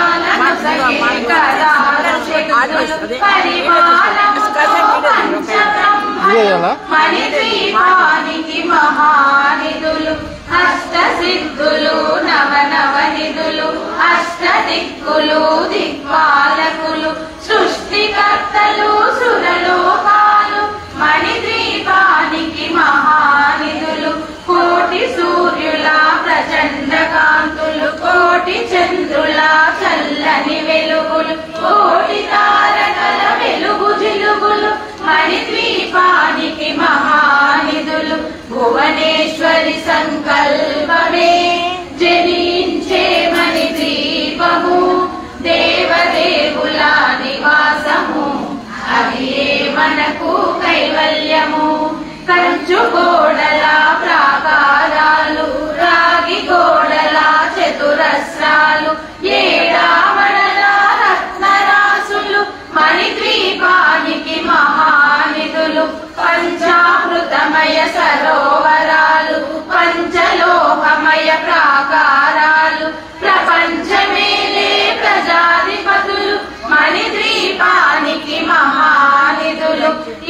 ఇదే ఇవ్వాలా? మణిద్వీపానికి మహానిధులు అష్ట సిద్ధులు నవ నవ నిధులు అష్ట దిక్కులు దిక్పాలకులు సృష్టికర్తలు సురలోకాలు మణిద్వీపానికి మహానిధులు కోటి సూర్యుల ప్రచండ కాంతులు కోటి చంద్రుల చల్లని వెలుగులు కోటి తారకల వెలుగు జిలుగులు మణిద్వీపానికి మహానిధులు భువనేశ్వరి సంకల్పమే జనించే మణిద్వీపము దేవదేవుల నివాసము అది ఏ మనకు కైవల్యము కంచు గోడల ప్రాకారాలు రాగి గోడల చతురస్రాలు ఏడామడల రత్నరాసులు మణిద్వీపానికి మహానిధులు పంచామృతమయ సరోవరాలు పంచలోహమయ ప్రాకారాలు ప్రపంచమేలే ప్రజాధిపతులు మణిద్వీపానికి మహానిధులు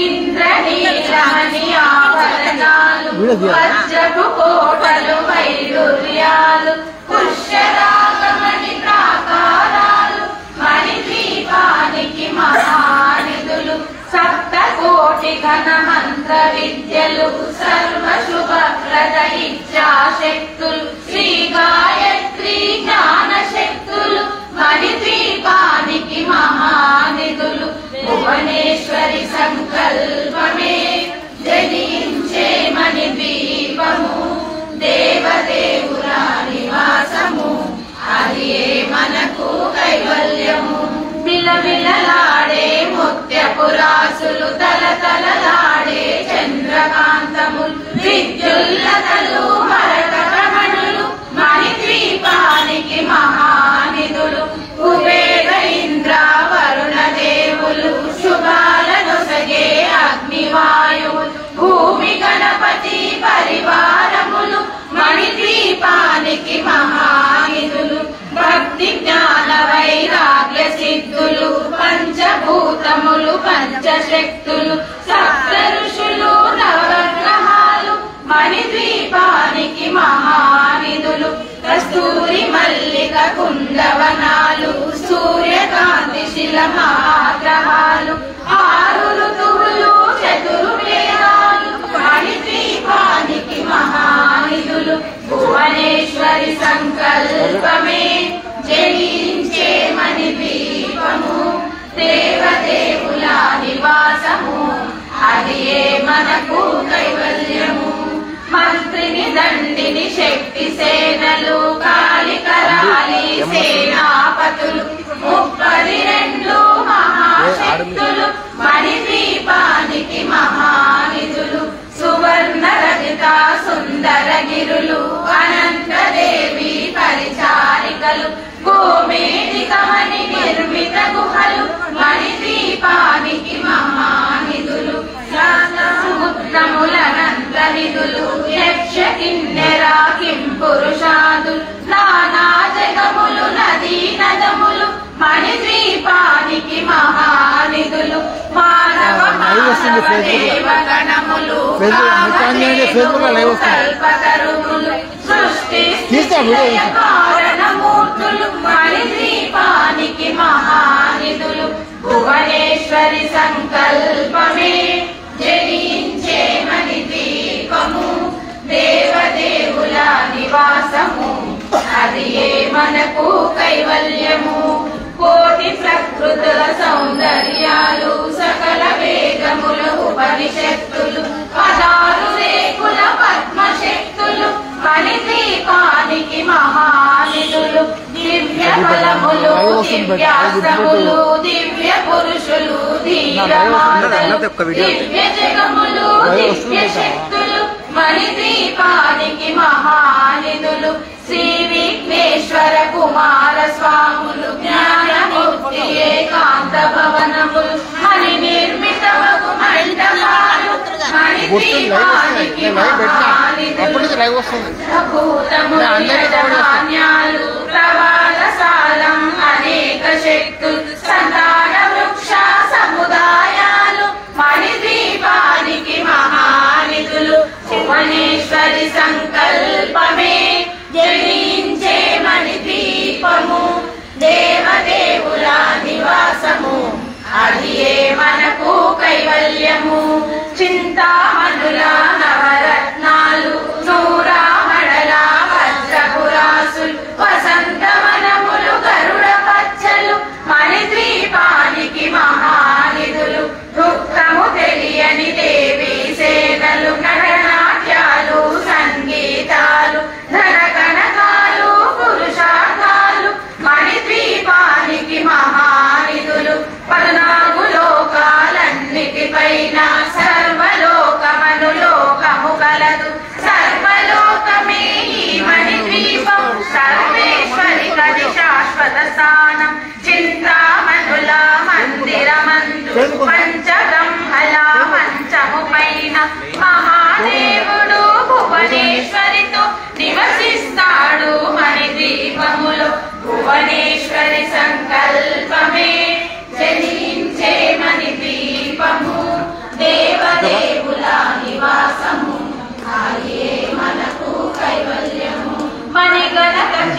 ఇంద్రనీలమణి ఆభరణాలు వీడియో తీయాలా? వజ్రపు కోటలు వైడూర్యాలు పుష్యరాగమణి ప్రాకారాలు మణిద్వీపానికి మహానిధులు సప్త కోటి ఘన మంత్ర విద్యలు సర్వ శుభప్రద ఇచ్చాశక్తులు శ్రీ గాయత్రి జ్ఞాన శక్తులు మణిద్వీపానికి మహానిధులు భువనేశ్వరి సంకల్పమే జనించే మణిద్వీపము దేవదేవుల నివాసము అది ఏ మనకు కైవల్యము బిలబిలలాడే ముత్యపురాసులు తల తలలాడే చంద్రకాంతములు విద్యుల్లతలు మరకరమణులు మణిద్వీపానికి మహానిధులు కుబేర ఇంద్ర వరుణ దేవులు శుభాలను సగే అగ్నివాయువులు భూమి గణపతి పరివారములు మణిద్వీపానికి మహానిధులు భక్తి జ్ఞాన వైరాగ్య సిద్ధులు పంచభూతములు పంచశక్తులు సప్త ఋషులు నవగ్రహాలు మణిద్వీపానికి మహానిధులు కస్తూరి మల్లిక కుందవనాలు సూర్యకాంతి శిల మహాగ్రహాలు ఆరు ఋతువులు చతుర్వేదాలు మణిద్వీపానికి మహానిధులు భువనేశ్వరి సంకల్పమే జయించే మణిద్వీపము దేవదేవుల నివాసము అది ఏ మనకు కైవల్యము మంత్రిని దండి నందిని శక్తి సేనలు కాళికరాలి సేనాపతులు ముప్పది రెండు మహాశక్తులు మణిదీపానికి మహానిధులు సువర్ణ రజిత సుందర గిరులు అనంతదేవి పరిచారికలు గోమేధికమణి నిర్మిత గుహలు మణిదీపానికి మహానిధులు సముద్రములనంత నిధులు యక్ష కిన్నెరా కిం పురుషాదులు నానా జగములు నదీ నదములు మణిద్వీపానికి మహానిధులు మానవ లైవ్ వస్తుంది మానవ Facebook లో. దేవగణములు Facebook లో, మీకు ఆన్లైన్లో Facebook లో లైవ్ వస్తుంది. కల్పతరువులు సృష్టి తీస్తా వీడియో తీస్తా. కారణమూర్తులు మణిద్వీపానికి మహానిధులు భువనేశ్వరి సంకల్పమే జనించే మణిద్వీపము దేవదేవుల నివాసము అది ఏ మనకు కైవల్యము కోటి ప్రకృతుల సౌందర్యాలు సకల వేదముల ఉపనిషత్తులు పదారు రేకుల పద్మశక్తులు మణిదీపానికి మహానిధులు దివ్య బలములు దివ్యాస్త్రములు దివ్య పురుషులు ధీరమాతలు దివ్య జగములు దివ్య శక్తులు మణిదీపానికి మహానిధులు శ్రీ విఘ్నేశ్వర కుమార స్వాములు జ్ఞానమూర్తి ఏకాంత భవనములు మణి నిర్మితమగు మండపాలు గుర్తుంది లైవ్ వస్తుంది నేను లైవ్ పెట్టినా అప్పటి నుంచి లైవ్ వస్తుంది భూతములు అందరికీ కవర్ చేస్తాను. ధాన్యాలు ప్రవాల సాలం అనేక శక్తులు సంతాన వృక్ష సముదాయాలు మణిదీపానికి మహానిధులు భువనేశ్వరి సంకల్పమే జయించే మణిదీపము దేవదేవుల నివాసము అది ఏ మనకు కైవల్యము చింతామణుల నవరత్నాలు నూరామణల వజ్రపురాసులు వసంతవనములు గరుడ పచ్చలు మణిద్వీపానికి మహానిధులు దుఃఖము తెలియని దేవి సేనలు నటనాట్యాలు సంగీతాలు ధన కనకాలు పురుషార్థాలు మణిద్వీపానికి మహానిధులు పద్నాలుగు లోకాలన్నిటిపైన సర్వలోకమను లోకము కలదు సర్వలోకమే ఈ మణిద్వీపం సర్వేశ్వరి కది శాశ్వత స్థానం చింతామణుల మందిరమందు పంచబ్రహ్మల మంచము పైన మహాదేవుడు భువనేశ్వరితో నివసిస్తాడు మణిదీపములో భువనేశ్వరి సంకల్పమే జనించే మణిదీపము దేవదేవుల నివాసము ఆయే మనకు కైవల్యము మణిగణ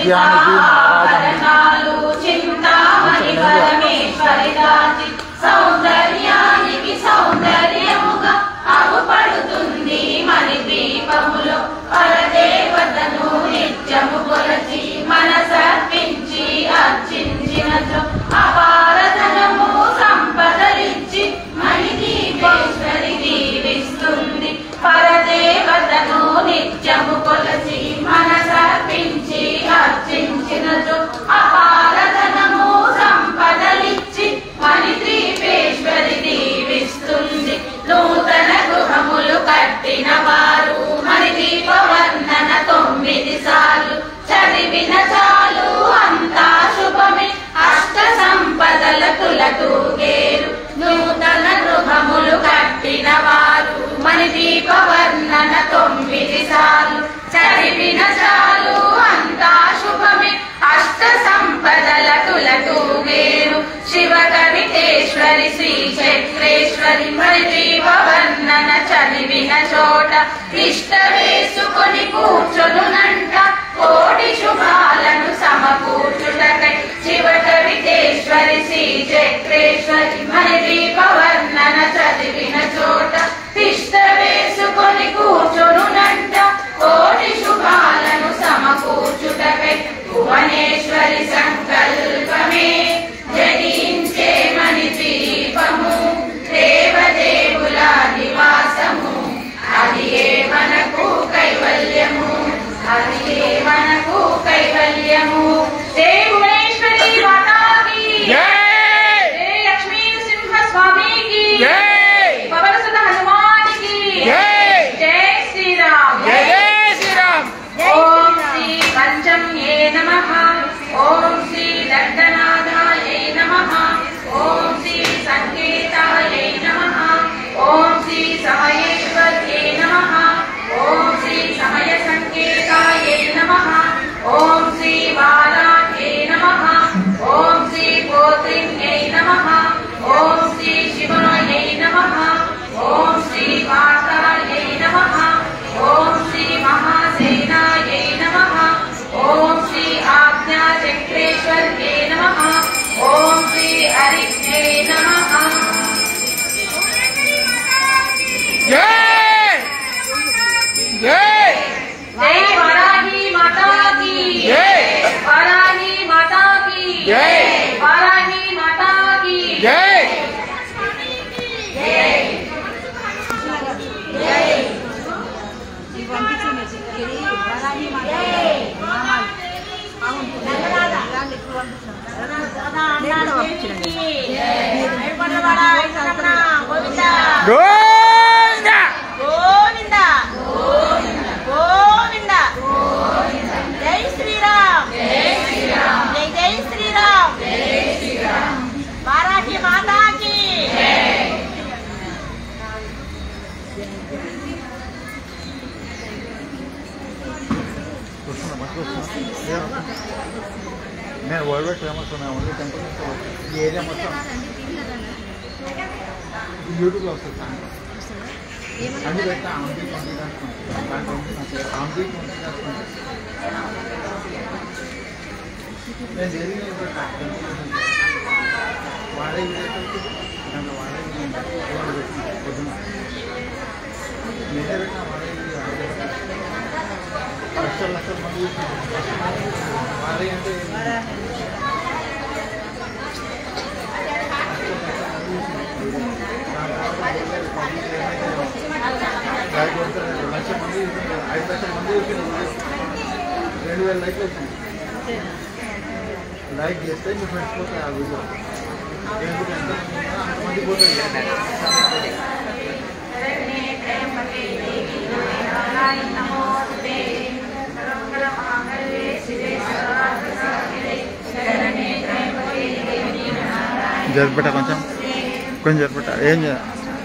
ఖచ్చితాభరణాలు చింతామణి పరమేశ్వరి దాచి సౌందర్యానికి సౌందర్యముగా అగుపడుతుంది మణి దీపములో పరదేవతను నిత్యము కొలచి మనసర్పించి అర్చించినచో అపారధనము సంపదలిచ్చి మణి దీపేశ్వరి దీవిస్తుంది పరదేవతను నిత్యము కొలచి మనసర్పించి అర్చించినచో అపారధనము సంపదలిచ్చి మణి దీపేశ్వరి దీవిస్తుంది నూతన గృహములు కట్టిన వారు మణి దీప వర్ణన తొమ్మిది సార్లు చదివిన చాలు అంతా శుభమే అష్ట సంపదల తులతూగేరు నూతన గృహములు కట్టిన వారు మణి దీప వర్ణన తొమ్మిది సార్లు చదివిన చాలు అంతా శుభమే అష్ట సంపదల తులతూగేరు శివ కవితేశ్వరి శ్రీ చక్రేశ్వరి మణిదీప వర్ణన చదివిన చోట ఇష్ట వేసుకొని కూర్చొనునంట కోటి శుభాలను సమకూర్చుటకై శివ కవితేశ్వరి శ్రీ చక్రేశ్వరి మణిదీప వర్ణన చదివిన చోట ఇష్ట వేసుకొని కూర్చొనునంట కోటి శుభాలను సమకూర్చుటకై భువనేశ్వరి సంకల్పమే జనించే మణి దీపము దేవదేవుల నివాసము అది ఏ మనకు కైవల్య కైవల్యము జై భువనేశ్వరి మాతాకి జై లక్ష్మీ నృసింహ స్వామికి పవన సుత హనుమానికి జై శ్రీరామ్ ఓం శ్రీ పంచమ్యే నమః ఓం శ్రీ దండనాథాయై నమః ఓం శ్రీ సంకేతాయై నమః ఓం శ్రీ సమయేశ్వర్యై నమః ఓం శ్రీ సమయ సంకేతాయై నమః ఓం శ్రీ బాలాయై నమః ఓం శ్రీ గోత్రిణ్యై నమః ఓం శ్రీ శివాయై నమః ఓం శ్రీ వార్తాయై నమః ఓం శ్రీ మహాసేనాయై నమః ఓం శ్రీ ఆజ్ఞాచక్రేశ్వర్యై నమః ఓం శ్రీ హరిజ్ఞై నమః జై వరాహి మాతా కీ వరాహి మాతా కీ వరాహి మాతా కీ గోవింద గోవింద జై శ్రీరామ్ జై జై శ్రీరామ్ వారాహి మాతాకి వస్తున్నా బస్సు వస్తున్నా నేను వరల్డ్ వైడ్ ఫేమస్ ఉన్నా ఓన్లీ టెంపుల్ ఈ ఏరియా మొత్తం యూట్యూబ్లో వస్తుంది అన్ని పెట్టా ఆంటీ ట్వంటీ దాచుకుంటాను ఆంటీ ట్వంటీ దాచుకుంటాను నేను డైలీ పెట్టా వాడే వీడియో దాంట్లో వాడే పెట్టిన పొద్దున నేనే పెట్టిన వాడే వీడియో వాడే పెట్టిన. లక్షల లక్షల మంది చూస్తున్నారు. వాడే అంటే లైక్ కొడతారు. లక్ష మంది చూస్తున్నారు. ఐదు లక్షల మంది చూస్తున్నారు. రెండు వేల లైక్లు వచ్చింది లైక్ చేస్తే మీ ఫ్రెండ్స్ పోతాయి ఆ వీడియో ఫేస్బుక్ ఎంత అంతమంది పోతుంది జరిపెట్ట కొంచెం కొంచెం జరిపెట్ట ఏం చేయ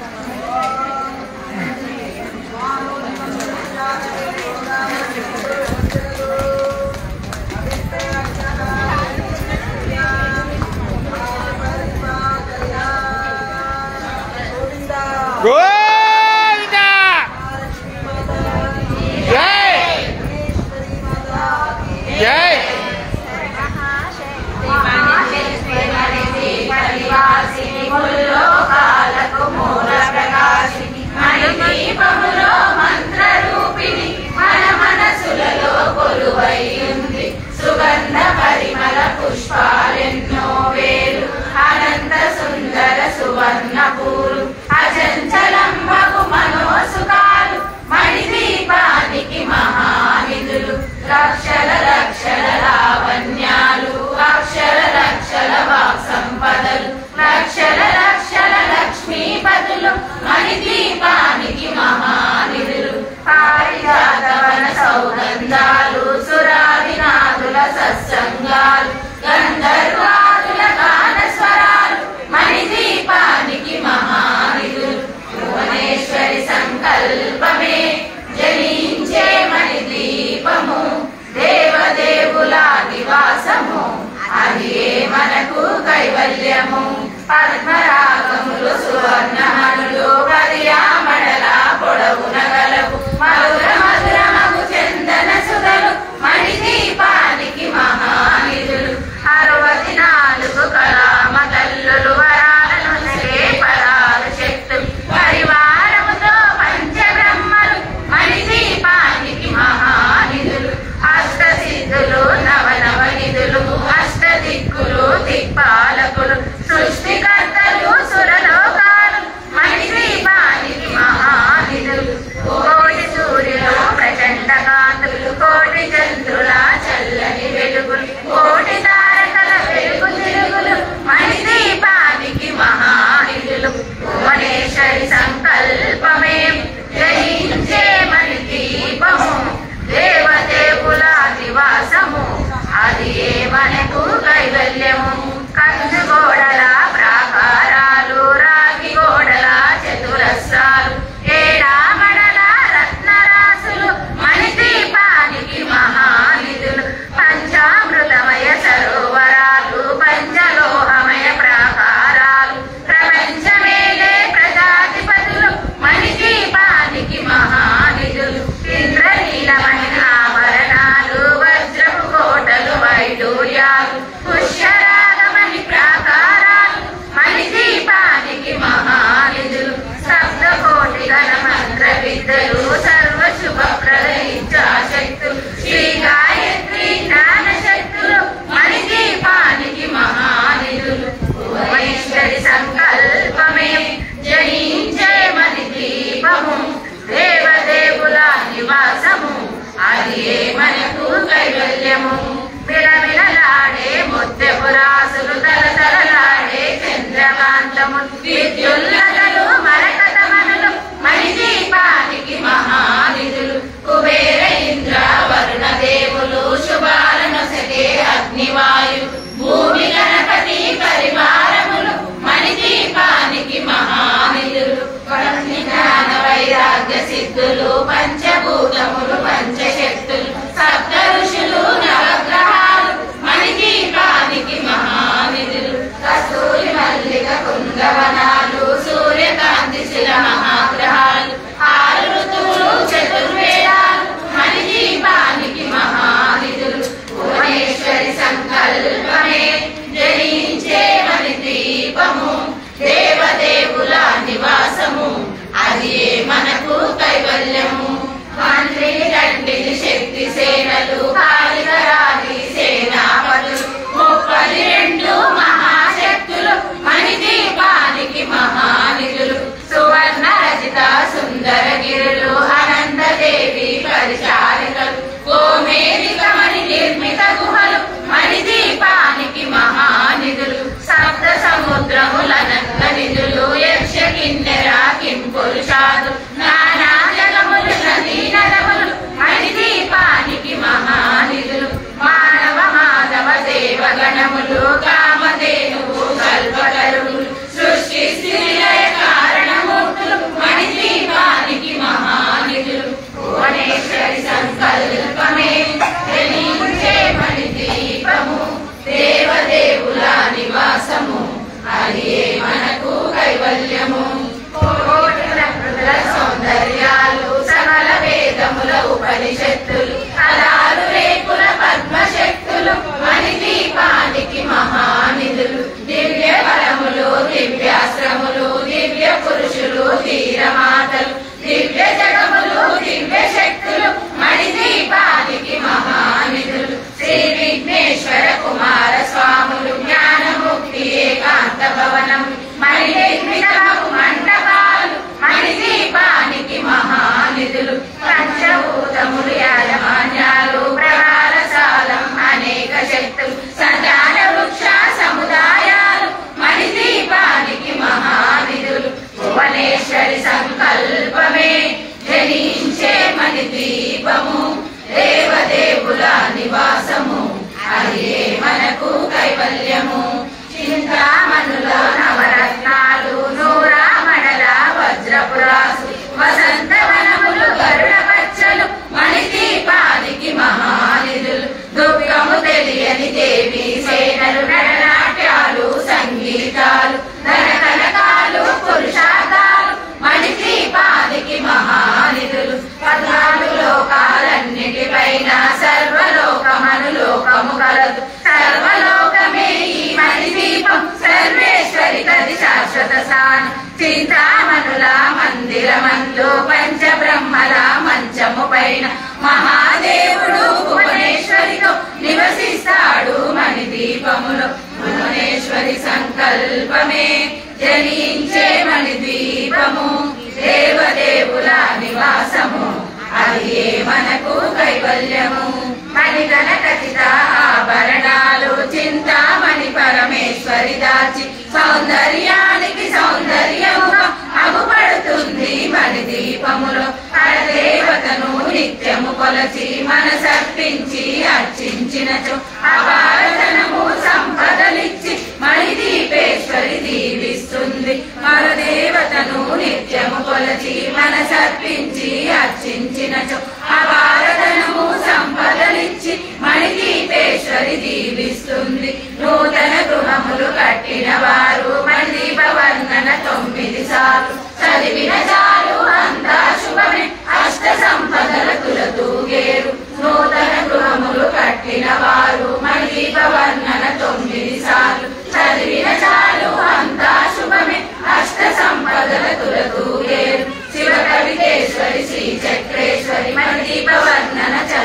సుగంధ పరిమళ పుష్పాలెన్నో వేలు అనంత సుందర సువర్ణ పూలు అచంచలంబగు మనోసుకాలు మణిదీపానికి మహానిధులు లక్షల లక్షల లావణ్యాలు అక్షర లక్షల వాక్ సంపదలు లక్షల లక్షల లక్ష్మీపదులు మణిదీపానికి మహానిధులు పారిజాతవన సౌగంధాలు సురాదినాథుల సత్సంగాలు గంధర్వాదుల గాన స్వరాలు మణిదీపానికి మహానిధులు భువనేశ్వరి సంకల్పమే జనించే మణిదీపము దేవదేవుల నివాసము అది మనకు కైవల్యము పద్మరాగములు సువర్ణమణులు పర్యామడల పొడవున గలవు మధుర మధురమగు చందన సుధలు మణిదీపానికి మహానిధులు అరవది నాలుగు కళామ తల్లులు వరాలను పరాలు శక్తులు పరివారముతో పంచబ్రహ్మలు మణిదీపానికి మహానిధులు అష్ట సిద్ధులు నవ నవ నిధులు అష్ట దిక్కులు దిక్పాలకులు సృష్టికర్తలు సురలోకాలు కైవల్యము విలవిలలాడే ముత్యపురాసులు తలతలలాడే చంద్రకాంతము విద్యుల్లతలు మరకతమనులు మణిదీపానికి మహానిధులు కుబేర ఇంద్ర వరుణ దేవులు శుభాలనొసగే అగ్నివాయు భూమి గణపతి పరివారములు మణిదీపానికి మహానిధులు పత్ని జ్ఞాన వైరాగ్య సిద్ధులు పంచభూతములు పంచశక్తులు సప్త ఋషులు నవగ్రహాలు మణిదీపానికి మహానిధులు కస్తూరి మల్లిక కుందవనాలు సూర్యకాంతి శిల మహాగ్రహాలు ఆరు ఋతువులు చతుర్వేదాలు మణిదీపానికి మహానిధులు భువనేశ్వరి సంకల్పమే జయించే మణిదీపము దేవదేవుల నివాసము అది మనకు కైవల్యము మంత్రి రండిని శక్తి సేనలు కాలికరాది సేనాపతులు ముప్పది రెండు మహాశక్తులు మణిదీపానికి మహానిధులు సువర్ణ రచిత సుందర గిరులు అనంతదేవి పరిచారికలు గోమేరిక మణి నిర్మిత గుహలు మణిదీపానికి మహానిధులు సప్త సముద్రములనంత నిధులు యక్ష కిన్నెర కింపురుషాదు నానా జగములు నదీ నదములు మణిదీపానికి మహానిధులు మానవ మాధవ దేవగణములు కామధేనువు కల్పతరువులు సృష్టి స్థితిలయ కారణమూర్తులు మణిదీపానికి మహానిధులు భువనేశ్వరి సంకల్పమే జనించే మణిదీపము దేవదేవుల నివాసము అది మనకు కైవల్యము కోటి ప్రకృతుల సౌందర్యాలు సకల వేదముల ఉపనిషత్తులు అలారు రేకుల పద్మశక్తులు మణిదీపానికి మహానిధులు దివ్య బలములు దివ్యాశ్రములు దివ్య పురుషులు ధీరమాతలు దివ్య జగములు దివ్య శక్తులు మణిదీపానికి మహానిధులు శ్రీ విఘ్నేశ్వర కుమార స్వాములు జ్ఞానముక్తి ఏకాంత భవనం మణినిర్మితము మండపాలు మణిదీపానికి మహానిధులు పంచభూతములు యాజమాన్యాలు ప్రహారశాలం అనేక శక్తులు సంతాన వృక్ష సముదాయాలు మణిదీపానికి మహానిధులు భువనేశ్వరి సంకల్పమే జనించే మణిదీపము దేవదేవుల నివాసము అది మనకు కైవల్యము చింతామణుల నవరత్నాలు నూరామణల వజ్రపురాసు వసంతవనములు గరుడ పచ్చలు మణిదీపానికి మహానిధులు దుఃఖము తెలియని దేవి సేనలు నడనాట్యాలు సంగీతాలు ధనకనకాలు పురుషార్థాలు మణిదీపానికి మహానిధులు పద్నాలుగు లోకాలన్నిటిపైన సర్వలోకమను లోకము కలదు సర్వలోకమే ఈ మణిదీపం సర్వేశ్వరి గది శాశ్వత స్థానం చింతామణుల మందిరమందు పంచబ్రహ్మల మంచము పైన మహాదేవుడు భువనేశ్వరితో నివసిస్తాడు మణిదీపములో భువనేశ్వరి సంకల్పమే జనించే మణిదీపము దేవదేవుల నివాసము అది మనకు కైవల్యము మణిగణ ఖచ్చిత ఆభరణాలు చింతామణి పరమేశ్వరి దాచి సౌందర్యానికి సౌందర్యముగా అగుపడుతుంది మణి దీపములో దేవతను నిత్యము కొలచి మనసర్పించి అర్చించినచో అపారధనము సంపదలిచ్చి మణి దీపేశ్వరి దీవిస్తుంది మరదేవతను నిత్యము కొలచి మనసర్పించి అర్చించినచో అపారధనము సంపదలిచ్చి మణి దీపేశ్వరి దీవిస్తుంది నూతన గృహములు కట్టిన వారు మణిదీప వర్ణన తొమ్మిది సార్లు చదివిన చాలు అంతా శుభమే అష్ట సంపదల తులతూగేరు నూతన గృహములు కట్టిన వారు మణిదీప వర్ణన తొమ్మిది సార్లు చదివిన చాలు అంతా శుభమే అష్ట సంపదల తులతూగేరు శివ కవితేశ్వరి శ్రీ చక్రేశ్వరి మణిదీప వర్ణన చ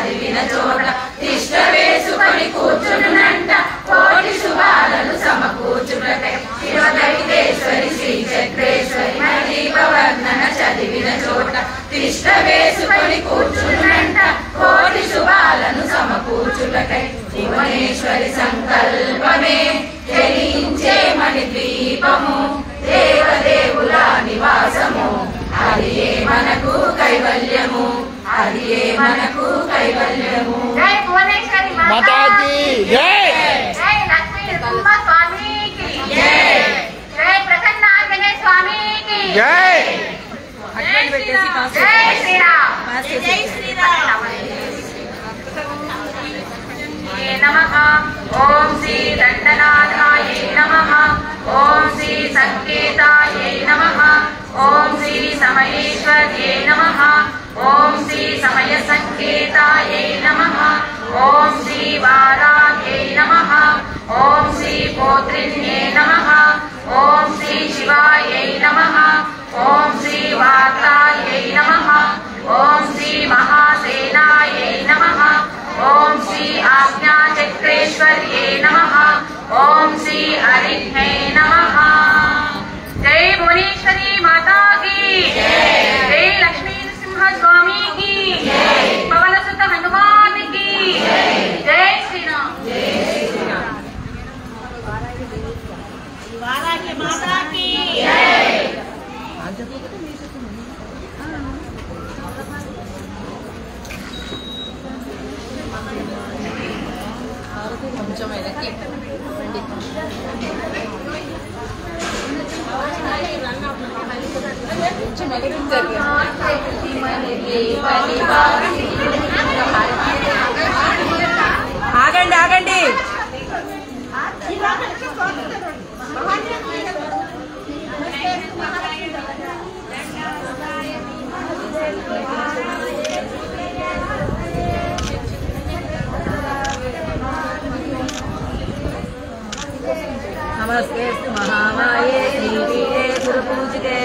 జై అడ్డం పెట్టేసి పాస్ జై శ్రీరామ్ పాస్ జై చేసి శ్రీరామ్ నమః ఓం శ్రీ దండనాథాయ నమః ఓం శ్రీ సంకేతాయ నమః ఓం శ్రీ సమయేశ్వర్యే నమః ఓం శ్రీ సమయ సంకేతాయ నమః ఓం శ్రీ వారాహ్యై నమః ఓం శ్రీ పోత్రిణ్యే నమః ఓం శ్రీ శివాయై నమః ఓం శ్రీ వార్తాయై నమః ఓం శ్రీ మహాసేనాయై నమః ఓం శ్రీ ఆజ్ఞాచక్రేశ్వర్యే నమః ఓం శ్రీ హరిహ్యై నమః జై భువనేశ్వరి మాతా కీ జై లక్ష్మీ నరసింహ స్వామి కీ పవన సుత హనుమాన్ కీ జై శ్రీరామ్ కొంచెం వెనక్కి కొంచెం వెనక్కి ఆగండి ఆగండి నమస్తే మహామాయే శ్రీపీఠే గురుపూజితే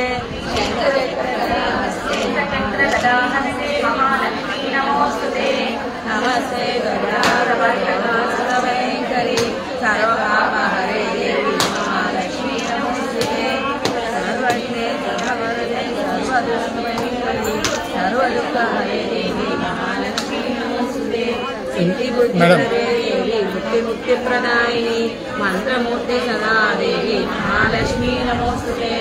నమస్తే గరుడారవైంకరి సర్వకామహరే దేవి మహాలక్ష్మీ నమోస్తుతే సర్వజ్ఞే సర్వవరదే సర్వదుఃఖభయంకరి సర్వదుఃఖహరే దేవి మహాలక్ష్మీ నమోస్తుతే ఇంటి బుద్ధి మేడం. దేవి ముక్తి ముక్తి ప్రదాయిని మంత్రమూర్తి సదా దేవి మహాలక్ష్మీ నమోస్తుతే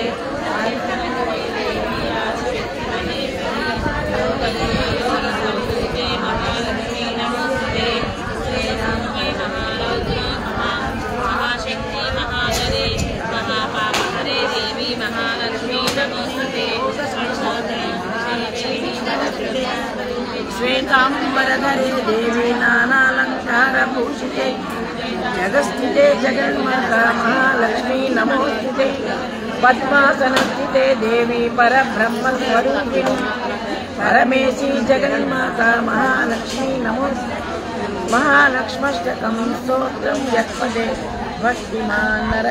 మహాలక్ష్మీ నమోస్తుతే శ్రీరామే మహారాజ్ఞ మహాశక్తి మహాజనే మహాపాపహరే దేవి మహాలక్ష్మీ నమోస్తుతే శ్వేతాంబరధరే దేవి నానాలంకారభూషితే జగస్థితే జగన్మాత మహాలక్ష్మీ నమోస్తుతే పద్మాసనస్థితే దేవి పరబ్రహ్మస్వరూపిణి పరమేశీ జగన్మాత మహాలక్ష్మీ నమోస్తు మహాలక్ష్మష్టకం స్తోత్రం యత్పదే భక్తిమాన్ నర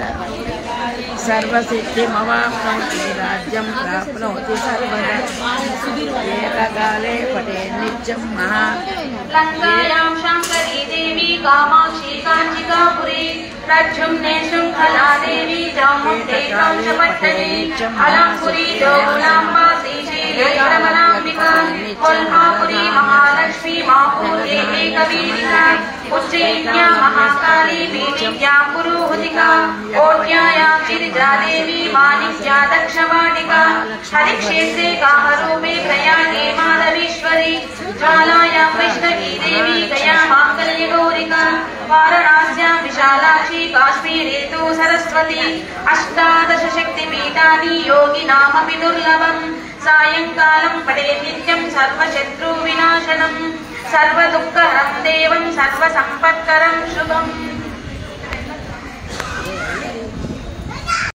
సర్వసిద్ధిమవాప్నోతి రాజ్యం ప్రాప్నోతి సర్వదా ఏకకాలే పటే నిత్యం మహా లంకాయాం శాంకరీ దేవి కామాక్షి కాంచికాపురి ప్రద్యుమ్నే శృంఖలా దేవి చాముండే కాంచపట్టణి అలాంపురి జోగులాంబా శ్రీశైలేశ్వరమలాంబిక కొల్హాపురి మహాలక్ష్మి మాహూర్యే ఏకవీరిక ఉజ్జయిన్యా మహాకాళీ బీజిన్యా పురోహతిక ఓడ్యాయా గిరిజాదేవి మాణిక్యా దక్షవాటిక హరిక్షేత్రే కామరూపే ప్రయాగే మాధవీశ్వరి ज्वालायां वैष्णवी देवी गया माङ्गल्य गौरिका वाराणास्यां विशालाक्षी काश्मीरे तु सरस्वती अष्टादश शक्तिपीठानि योगिनामपि दुर्लभम् सायङ्कालं पठे नित्यं सर्वशत्रुविनाशनम् सर्वदुःखहरं देवं सर्वसम्पत्करं शुभम्